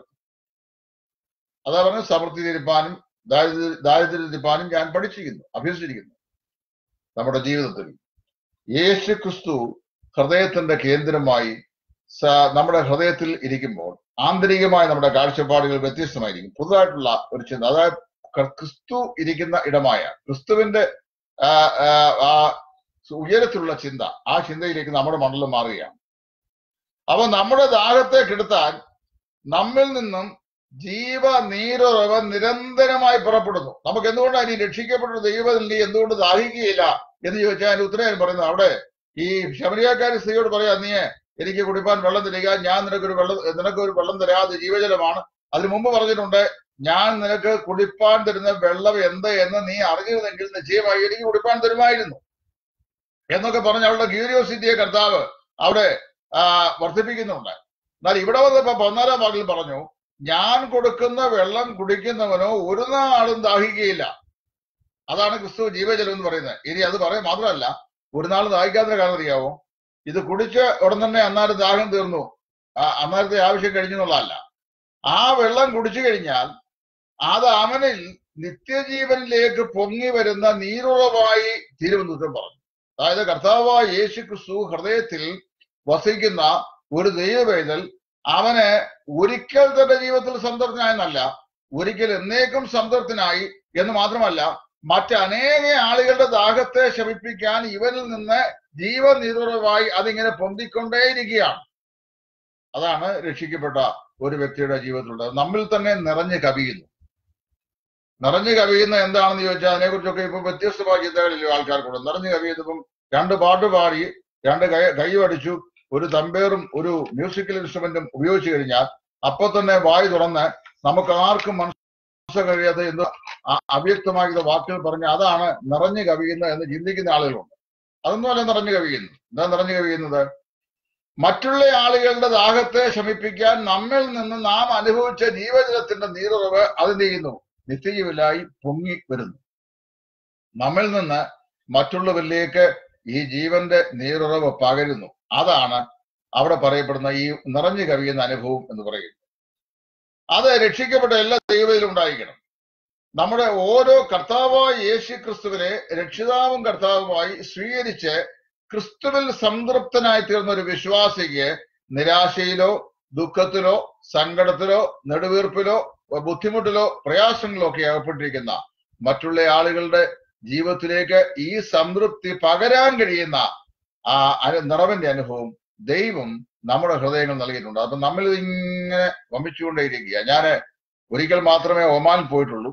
അതാ പറഞ്ഞ സമൃദ്ധിയിരിപ്പാനും ദാരിദ്ര്യ ദാരിദ്ര്യത്തിരിപ്പാനും ഞാൻ പഠിച്ചിരിക്കുന്നു അഭ്യസിച്ചിരിക്കുന്നു നമ്മുടെ ജീവിതത്തിൽ യേശു ക്രിസ്തു ഹൃദയത്തിന്റെ കേന്ദ്രമായി സ- നമ്മുടെ ഹൃദയത്തിൽ ഇരിക്കുമ്പോൾ ആന്തരികമായി നമ്മുടെ കാഴ്ചപ്പാടുകൾ വ്യത്യസ്തമായിരിക്കും പുതുതായിട്ടുള്ള ഒരു ചിന്ത അതായത് ക്ര- ക്രിസ്തു ഇരിക്കുന്ന ഇടമായ ക്രിസ്തുവിന്റെ ആ, ആ, ആ ഉയരത്തിലുള്ള ചിന്ത ആ ചിന്തയിലേക്ക് നമ്മുടെ മണ്ഡലം മാറുകയാണ് അപ്പൊ നമ്മുടെ ദാഹത്തെ കെടുത്താൻ നമ്മിൽ നിന്നും ജീവ നീരുറവ നിരന്തരമായി പുറപ്പെടുന്നു നമുക്ക് എന്തുകൊണ്ടാണ് ഈ രക്ഷിക്കപ്പെട്ട ദൈവത്തിൽ എന്തുകൊണ്ട് ദാഹിക്കുകയില്ല എന്ന് ചോദിച്ചാൽ അതിന് ഉത്തരം ഞാൻ പറയുന്നത് അവിടെ ഈ ശബരിയാക്കാരി സ്ത്രീയോട് പറയാ നീ എനിക്ക് കുടിപ്പാൻ വെള്ളം തരിക ഞാൻ നിനക്കൊരു വെള്ളം നിനക്കൊരു വെള്ളം തരാതെ ജീവജലമാണ് അതിനു മുമ്പ് പറഞ്ഞിട്ടുണ്ട് ഞാൻ നിനക്ക് കുടിപ്പാൻ തരുന്ന വെള്ളം എന്ത് എന്ന് നീ അറിഞ്ഞിരുന്നെങ്കിൽ നിശ്ചയമായി എനിക്ക് കുടിപ്പാൻ തരുമായിരുന്നു എന്നൊക്കെ പറഞ്ഞ് അവളുടെ ക്യൂരിയോസിറ്റിയെ കർത്താവ് അവിടെ ആ, വർദ്ധിപ്പിക്കുന്നുണ്ട് എന്നാൽ ഇവിടെ വന്നപ്പോ പതിനാലാം വാക്കിൽ പറഞ്ഞു ഞാൻ കൊടുക്കുന്ന വെള്ളം കുടിക്കുന്നവനോ ഒരു നാളും ദാഹിക്കുകയില്ല അതാണ് ക്രിസ്തു ജീവജലം എന്ന് പറയുന്നത് ഇനി അത് പറയാൻ മാത്രമല്ല ഒരു നാൾ ദാഹിക്കാത്ത കാരണം അറിയാവോ ഇത് കുടിച്ച് ഉടൻ തന്നെ അന്നാരം ദാഹം തീർന്നു ആ, അന്നേരത്തെ ആവശ്യം കഴിഞ്ഞു എന്നുള്ളതല്ല ആ വെള്ളം കുടിച്ചു കഴിഞ്ഞാൽ അത് അവനിൽ നിത്യജീവനിലേക്ക് പൊങ്ങി വരുന്ന നീരുറവായി തിരുവനന്തപുരം പറഞ്ഞു അതായത് കർത്താവായ യേശു ക്രിസ്തു ഹൃദയത്തിൽ വസിക്കുന്ന ഒരു ദൈവവേദൽ അവന് ഒരിക്കൽ തന്റെ ജീവിതത്തിൽ സംതൃപ്തനായെന്നല്ല ഒരിക്കൽ എന്നേക്കും സംതൃപ്തനായി എന്ന് മാത്രമല്ല മറ്റനേക ആളുകളുടെ ദാഹത്തെ ശമിപ്പിക്കാൻ ഇവനിൽ നിന്ന് ജീവനിർവറവായി അതിങ്ങനെ പൊന്തിക്കൊണ്ടേയിരിക്കുകയാണ് അതാണ് രക്ഷിക്കപ്പെട്ട ഒരു വ്യക്തിയുടെ ജീവിതത്തിലുള്ളത് നമ്മിൽ തന്നെ നിറഞ്ഞു കവിയുന്നു നിറഞ്ഞു കവിയുന്ന എന്താണെന്ന് ചോദിച്ചാൽ അതിനെക്കുറിച്ചൊക്കെ ഇപ്പൊ വ്യത്യസ്തമായ ചിന്തകളിലും ആൾക്കാർക്കുണ്ട് നിറഞ്ഞു കവിയുന്നപ്പം രണ്ട് പാട്ട് പാടി രണ്ട് കൈ കൈ അടിച്ചു ഒരു തമ്പേറും ഒരു മ്യൂസിക്കൽ ഇൻസ്ട്രുമെന്റും ഉപയോഗിച്ചു കഴിഞ്ഞാൽ അപ്പൊ തന്നെ വായി തുറന്ന് നമുക്ക് ആർക്കും മനസ്സിലാക്കാൻ കഴിയാത്ത എന്ത് അ- അവ്യക്തമായിട്ടുള്ള വാക്കുകൾ പറഞ്ഞ് അതാണ് നിറഞ്ഞു കവിയുന്ന എന്ന് ചിന്തിക്കുന്ന ആളുകളുണ്ട് അതൊന്നുമല്ല നിറഞ്ഞു കവിയുന്നു എന്താ നിറഞ്ഞു കവിയുന്നത് മറ്റുള്ള ആളുകളുടെ ദാഹത്തെ ശമിപ്പിക്കാൻ നമ്മിൽ നിന്ന് നാം അനുഭവിച്ച ജീവജലത്തിന്റെ നീറുറവ് അത് ചെയ്യുന്നു നിത്യജീവനായി പൊങ്ങി വരുന്നു നമ്മിൽ നിന്ന് മറ്റുള്ളവരിലേക്ക് ഈ ജീവന്റെ നീറുറവ് പകരുന്നു അതാണ് അവിടെ പറയപ്പെടുന്ന ഈ നിറഞ്ഞു കവിയുന്ന അനുഭവം എന്ന് പറയുന്നത് അത് രക്ഷിക്കപ്പെട്ട എല്ലാ ദൈവത്തിലും ഉണ്ടായിരിക്കണം നമ്മുടെ ഓരോ കർത്താവായ യേശു ക്രിസ്തുവിനെ രക്ഷിതാവും കർത്താവുമായി സ്വീകരിച്ച് ക്രിസ്തുവിൽ സംതൃപ്തനായി തീർന്ന ഒരു വിശ്വാസിക്ക് നിരാശയിലോ ദുഃഖത്തിലോ സങ്കടത്തിലോ നെടുവീർപ്പിലോ ബുദ്ധിമുട്ടിലോ പ്രയാസങ്ങളിലോ ഒക്കെ അകപ്പെട്ടിരിക്കുന്ന മറ്റുള്ള ആളുകളുടെ ജീവിതത്തിലേക്ക് ഈ സംതൃപ്തി പകരാൻ കഴിയുന്ന ആ അനു- നിറവിന്റെ അനുഭവം ദൈവം നമ്മുടെ ഹൃദയങ്ങൾ നൽകിയിട്ടുണ്ട് അപ്പൊ നമ്മൾ ഇങ്ങനെ വമിച്ചുകൊണ്ടേയിരിക്കുക ഞാൻ ഒരിക്കൽ മാത്രമേ ഒമാൻ പോയിട്ടുള്ളൂ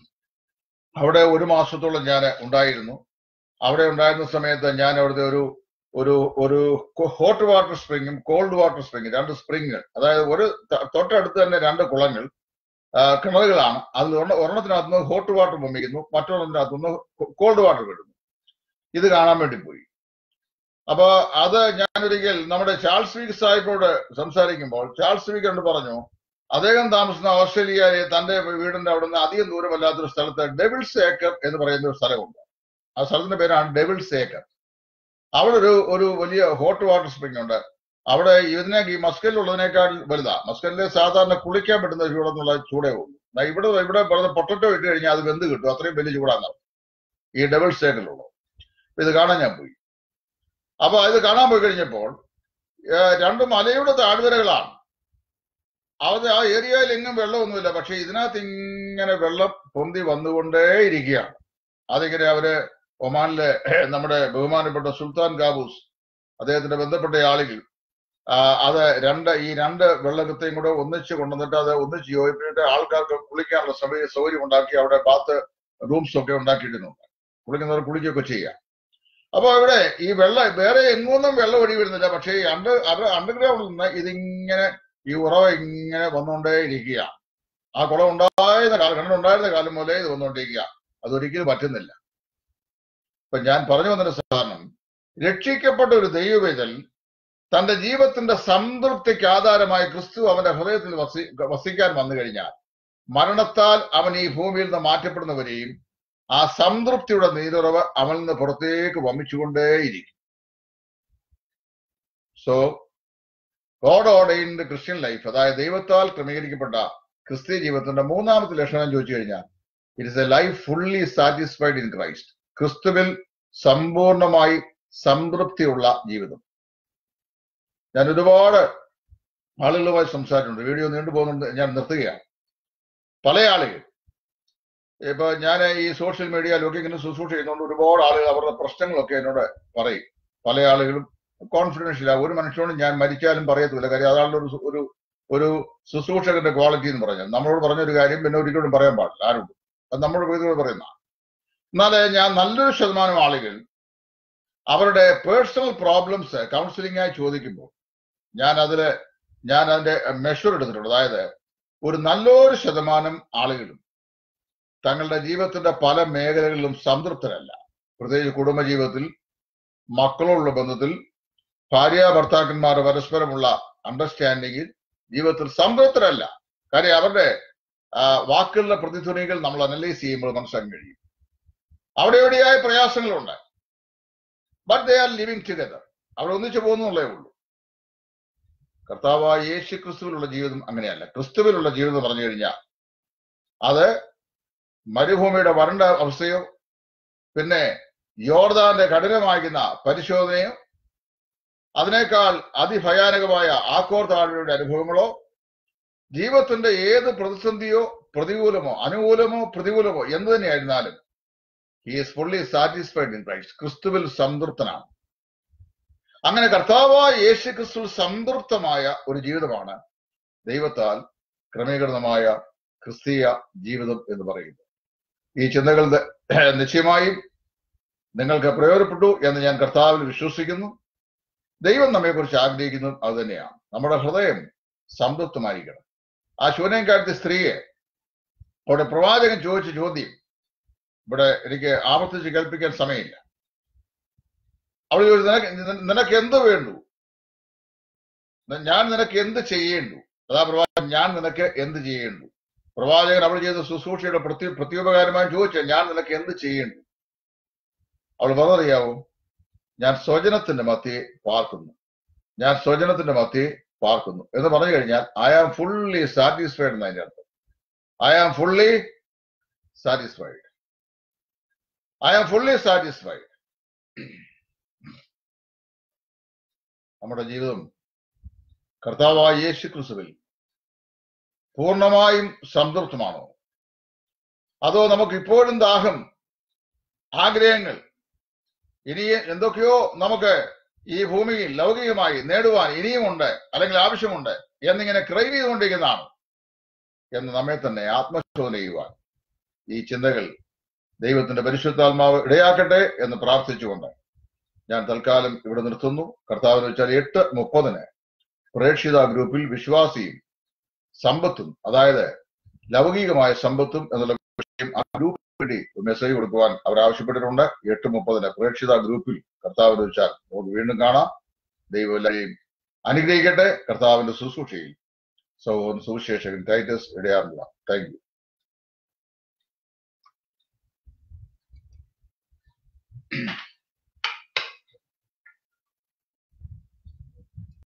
അവിടെ ഒരു മാസത്തോളം ഞാൻ ഉണ്ടായിരുന്നു അവിടെ ഉണ്ടായിരുന്ന സമയത്ത് ഞാൻ അവിടുത്തെ ഒരു ഒരു ഒരു ഹോട്ട് വാട്ടർ സ്പ്രിങ്ങും കോൾഡ് വാട്ടർ സ്പ്രിങ്ങും രണ്ട് സ്പ്രിങ് അതായത് ഒരു ത- തൊട്ടടുത്ത് തന്നെ രണ്ട് കുളങ്ങൾ ആ, കിണറുകളാണ് അതിൽ ഒരെണ്ണ- ഒരെണ്ണത്തിനകത്ത് നിന്ന് ഹോട്ട് വാട്ടർ പൊമ്മിക്കുന്നു മറ്റൊരെണ്ണത്തിനകത്ത് നിന്ന് കോൾഡ് വാട്ടർ വിടുന്നു ഇത് കാണാൻ വേണ്ടി പോയി അപ്പൊ അത് ഞാനൊരിക്കൽ നമ്മുടെ ചാൾസ് വീക്ക് സാഹിബോട് സംസാരിക്കുമ്പോൾ ചാൾസ് വീക്ക് എന്ന് പറഞ്ഞു അദ്ദേഹം താമസിക്കുന്ന ഓസ്ട്രേലിയയിലെ തന്റെ വീടിന്റെ അവിടുന്ന് അധികം ദൂരമല്ലാത്തൊരു സ്ഥലത്ത് ഡെവിൾസ് ഏക്കർ എന്ന് പറയുന്ന ഒരു സ്ഥലമുണ്ട് ആ സ്ഥലത്തിന്റെ പേരാണ് ഡെവിൾസ് ഏക്കർ അവിടെ ഒരു ഒരു വലിയ ഹോട്ട് വാട്ടർ സ്പ്രിംഗ് ഉണ്ട് അവിടെ ഇതിനെ ഈ മസ്കലിലുള്ളതിനേക്കാൾ വലുതാ മസ്കലിലെ സാധാരണ കുളിക്കാൻ പറ്റുന്ന ചൂടെന്നുള്ള ചൂടേ ഉള്ളൂ ദാ ഇവിടെ ഇവിടെ പറഞ്ഞ പൊട്ടറ്റോ ഇട്ട് കഴിഞ്ഞാൽ അത് വെന്ത് കിട്ടും അത്രയും വലിയ ചൂടാണ് ഈ ഡെവിൾസ് ഏക്കറിലുള്ളത് അപ്പൊ ഇത് കാണാൻ ഞാൻ പോയി അപ്പൊ ഇത് കാണാൻ പോയി കഴിഞ്ഞപ്പോൾ ഏഹ്, രണ്ട് മലയുടെ താഴ്വരകളാണ് അവിടെ ആ ഏരിയയിൽ എങ്ങും വെള്ളമൊന്നുമില്ല പക്ഷെ ഇതിനകത്ത് ഇങ്ങനെ വെള്ളം പൊന്തി വന്നുകൊണ്ടേ ഇരിക്കുകയാണ് അതിങ്ങനെ അവര് ഒമാനിലെ നമ്മുടെ ബഹുമാനപ്പെട്ട സുൽത്താൻ കാബൂസ് അദ്ദേഹത്തിന്റെ ബന്ധപ്പെട്ട ആളുകൾ ആ, അത് രണ്ട് ഈ രണ്ട് വെള്ളകത്തെയും കൂടെ ഒന്നിച്ച് കൊണ്ടുവന്നിട്ട് അത് ഒന്നിച്ച് യോജിപ്പിച്ചിട്ട് ആൾക്കാർക്ക് കുളിക്കാനുള്ള സമയ സൗകര്യം ഉണ്ടാക്കി അവിടെ ബാത്ത് റൂംസ് ഒക്കെ ഉണ്ടാക്കിയിടുന്നുണ്ട് കുളിക്കുന്നവർ കുളിക്കുകയൊക്കെ ചെയ്യാം അപ്പൊ ഇവിടെ ഈ വെള്ളം വേറെ എങ്ങൊന്നും വെള്ളം ഒഴി വരുന്നില്ല പക്ഷേ ഈ അണ്ടർ അണ്ടർഗ്രൗണ്ടിൽ നിന്ന് ഇതിങ്ങനെ ഈ ഉറവ ഇങ്ങനെ വന്നുകൊണ്ടേ ഇരിക്കുകയാണ് ആ കുളം ഉണ്ടായിരുന്ന കാലം കിണറുണ്ടായിരുന്ന കാലം മുതലേ ഇത് വന്നുകൊണ്ടിരിക്കുക അതൊരിക്കലും പറ്റുന്നില്ല ഇപ്പൊ ഞാൻ പറഞ്ഞു വന്നതിന്റെ കാരണം രക്ഷിക്കപ്പെട്ട ഒരു ദൈവവേദൽ തന്റെ ജീവിതത്തിന്റെ സംതൃപ്തിക്ക് ആധാരമായി ക്രിസ്തു അവന്റെ ഹൃദയത്തിൽ വസി വസിക്കാൻ വന്നു കഴിഞ്ഞാൽ മരണത്താൽ അവൻ ഈ ഭൂമിയിൽ നിന്ന് മാറ്റപ്പെടുന്നവരെയും ആ സംതൃപ്തിയുടെ നീരുറവ് അവനിൽ നിന്ന് പുറത്തേക്ക് വമിച്ചുകൊണ്ടേയിരിക്കും so God ordained Christian life അതായത് ദൈവത്താൽ ക്രമീകരിക്കപ്പെട്ട ക്രിസ്ത്യ ജീവിതത്തിന്റെ മൂന്നാമത്തെ ലക്ഷണം ചോദിച്ചു കഴിഞ്ഞാൽ it is a life fully satisfied in Christ ക്രിസ്തുവിൽ സമ്പൂർണമായി സംതൃപ്തിയുള്ള ജീവിതം ഞാൻ ഒരുപാട് ആളുകളുമായി സംസാരിച്ചിട്ടുണ്ട് വീഡിയോ നീണ്ടുപോകുന്നുണ്ട് ഞാൻ നിർത്തുകയാണ് പല ആളുകൾ ഇപ്പൊ ഞാൻ ഈ സോഷ്യൽ മീഡിയയിലൊക്കെ ഇങ്ങനെ ശുശ്രൂഷ ചെയ്യുന്നതുകൊണ്ട് ഒരുപാട് ആളുകൾ അവരുടെ പ്രശ്നങ്ങളൊക്കെ എന്നോട് പറയും പല ആളുകളും കോൺഫിഡൻഷ്യൽ ഒരു മനുഷ്യനോട് ഞാൻ മരിച്ചാലും പറയത്തില്ല കാര്യം അതാണ് ഒരു സു- ഒരു ഒരു ശുശ്രൂഷകന്റെ ക്വാളിറ്റി എന്ന് പറഞ്ഞാൽ നമ്മളോട് പറഞ്ഞൊരു കാര്യം പിന്നെ ഒരിക്കലും പറയാൻ പാടില്ല ആരോടും അത് നമ്മുടെ വീടുകൾ പറയുന്ന എന്നാല് ഞാൻ നല്ലൊരു ശതമാനം ആളുകൾ അവരുടെ പേഴ്സണൽ പ്രോബ്ലംസ് കൗൺസിലിംഗ് ആയി ചോദിക്കുമ്പോൾ ഞാൻ അതില് ഞാൻ അതിന്റെ മെഷർ എടുത്തിട്ടുണ്ട് അതായത് ഒരു നല്ലൊരു ശതമാനം ആളുകളും തങ്ങളുടെ ജീവിതത്തിന്റെ പല മേഖലകളിലും സംതൃപ്തരല്ല പ്രത്യേകിച്ച് കുടുംബജീവിതത്തിൽ മക്കളോടുള്ള ബന്ധത്തിൽ ഭാര്യ ഭർത്താക്കന്മാർ പരസ്പരമുള്ള അണ്ടർസ്റ്റാൻഡിങ്ങിൽ ജീവിതത്തിൽ സംതൃപ്തരല്ല കാര്യം അവരുടെ ആ, വാക്കുകളുടെ പ്രതിധ്വനികൾ നമ്മൾ അനലൈസ് ചെയ്യുമ്പോൾ മനസ്സിലാക്കാൻ കഴിയും അവിടെ എവിടെയായ പ്രയാസങ്ങളുണ്ട് but they are living together അവിടെ ഒന്നിച്ചു പോകുന്നുള്ളേ ഉള്ളൂ കർത്താവായ യേശു ക്രിസ്തുവിലുള്ള ജീവിതം അങ്ങനെയല്ല ക്രിസ്തുവിലുള്ള ജീവിതം എന്ന് പറഞ്ഞു കഴിഞ്ഞാൽ അത് മരുഭൂമിയുടെ വരണ്ട അവസ്ഥയോ പിന്നെ യോർദാന്റെ കഠിനമാകുന്ന പരിശോധനയോ അതിനേക്കാൾ അതിഭയാനകമായ ആക്കോർ താഴ്വയുടെ അനുഭവങ്ങളോ ജീവിതത്തിന്റെ ഏത് പ്രതിസന്ധിയോ പ്രതികൂലമോ അനുകൂലമോ പ്രതികൂലമോ എന്ത് തന്നെയായിരുന്നാലും he is fully satisfied in Christ ക്രിസ്തുവിൽ സംതൃപ്തനാണ് അങ്ങനെ കർത്താവായ യേശു ക്രിസ്തുവിൽ സംതൃപ്തമായ ഒരു ജീവിതമാണ് ദൈവത്താൽ ക്രമീകൃതമായ ക്രിസ്തീയ ജീവിതം എന്ന് പറയുന്നത് ഈ ചിന്തകൾ ത- നിശ്ചയമായും നിങ്ങൾക്ക് പ്രയോജനപ്പെട്ടു എന്ന് ഞാൻ കർത്താവിൽ വിശ്വസിക്കുന്നു ദൈവം നമ്മെക്കുറിച്ച് ആഗ്രഹിക്കുന്നു അത് തന്നെയാണ് നമ്മുടെ ഹൃദയം സംതൃപ്തമായിരിക്കണം ആ ശൂന്യംകാലത്തെ സ്ത്രീയെ അവിടെ പ്രവാചകൻ ചോദിച്ച ചോദ്യം ഇവിടെ എനിക്ക് ആവർത്തിച്ച് കേൾപ്പിക്കാൻ സമയമില്ല അവൾ ചോദിച്ചു നിനക്ക് നിനക്ക് എന്ത് വേണ്ടു ഞാൻ നിനക്ക് എന്ത് ചെയ്യേണ്ടു അതാ പ്രവാചകൻ ഞാൻ നിനക്ക് എന്ത് ചെയ്യേണ്ടു പ്രവാചകൻ അവൾ ചെയ്ത ശുശ്രൂഷയുടെ പ്രത്യ പ്രത്യുപകാരമായി ചോദിച്ച ഞാൻ നിനക്ക് എന്ത് ചെയ്യേണ്ടു അവൾ പറഞ്ഞറിയാവോ ഞാൻ സ്വജനത്തിന്റെ മധ്യേ പാർക്കുന്നു ഞാൻ സ്വജനത്തിന്റെ മധ്യേ പാർക്കുന്നു എന്ന് പറഞ്ഞു കഴിഞ്ഞാൽ ഐ ആം ഫുള്ളി സാറ്റിസ്ഫൈഡ് എന്ന് അതിന്റെ അർത്ഥം I am fully satisfied I am fully satisfied നമ്മുടെ ജീവിതം കർത്താവായ യേശു ക്രിസ്തുവിൽ പൂർണ്ണമായും സംതൃപ്തമാണോ അതോ നമുക്ക് ഇപ്പോഴും ദാഹം ആഗ്രഹങ്ങൾ ഇനി എന്തൊക്കെയോ നമുക്ക് ഈ ഭൂമിയിൽ ലൗകികമായി നേടുവാൻ ഇനിയുമുണ്ട് അല്ലെങ്കിൽ ആവശ്യമുണ്ട് എന്നിങ്ങനെ ക്രൈവ് ചെയ്തുകൊണ്ടിരിക്കുന്നതാണ് എന്ന് നമ്മെ തന്നെ ആത്മശോധന ചെയ്യുവാൻ ഈ ചിന്തകൾ ദൈവത്തിന്റെ പരിശുദ്ധാത്മാവ് ഇടയാക്കട്ടെ എന്ന് പ്രാർത്ഥിച്ചുകൊണ്ട് ഞാൻ തൽക്കാലം ഇവിടെ നിർത്തുന്നു കർത്താവിന് വെച്ചാൽ എട്ട് മുപ്പതിന് പ്രേക്ഷിത ഗ്രൂപ്പിൽ വിശ്വാസിയും സമ്പത്തും അതായത് ലൗകികമായ സമ്പത്തും എന്നുള്ള വിഷയം ആ ഗ്രൂപ്പിൽ വേണ്ടി മെസ്സേജ് കൊടുക്കുവാൻ അവർ ആവശ്യപ്പെട്ടിട്ടുണ്ട് എട്ട് മുപ്പതിന് പ്രേക്ഷിത ഗ്രൂപ്പിൽ കർത്താവിന് വെച്ചാൽ നമുക്ക് വീണ്ടും കാണാം ദൈവം എല്ലാവരെയും അനുഗ്രഹിക്കട്ടെ കർത്താവിന്റെ ശുശ്രൂഷയിൽ സഹോദരൻ സുവിശേഷകൻ ടൈറ്റസ് ഇടയാറുക താങ്ക് യു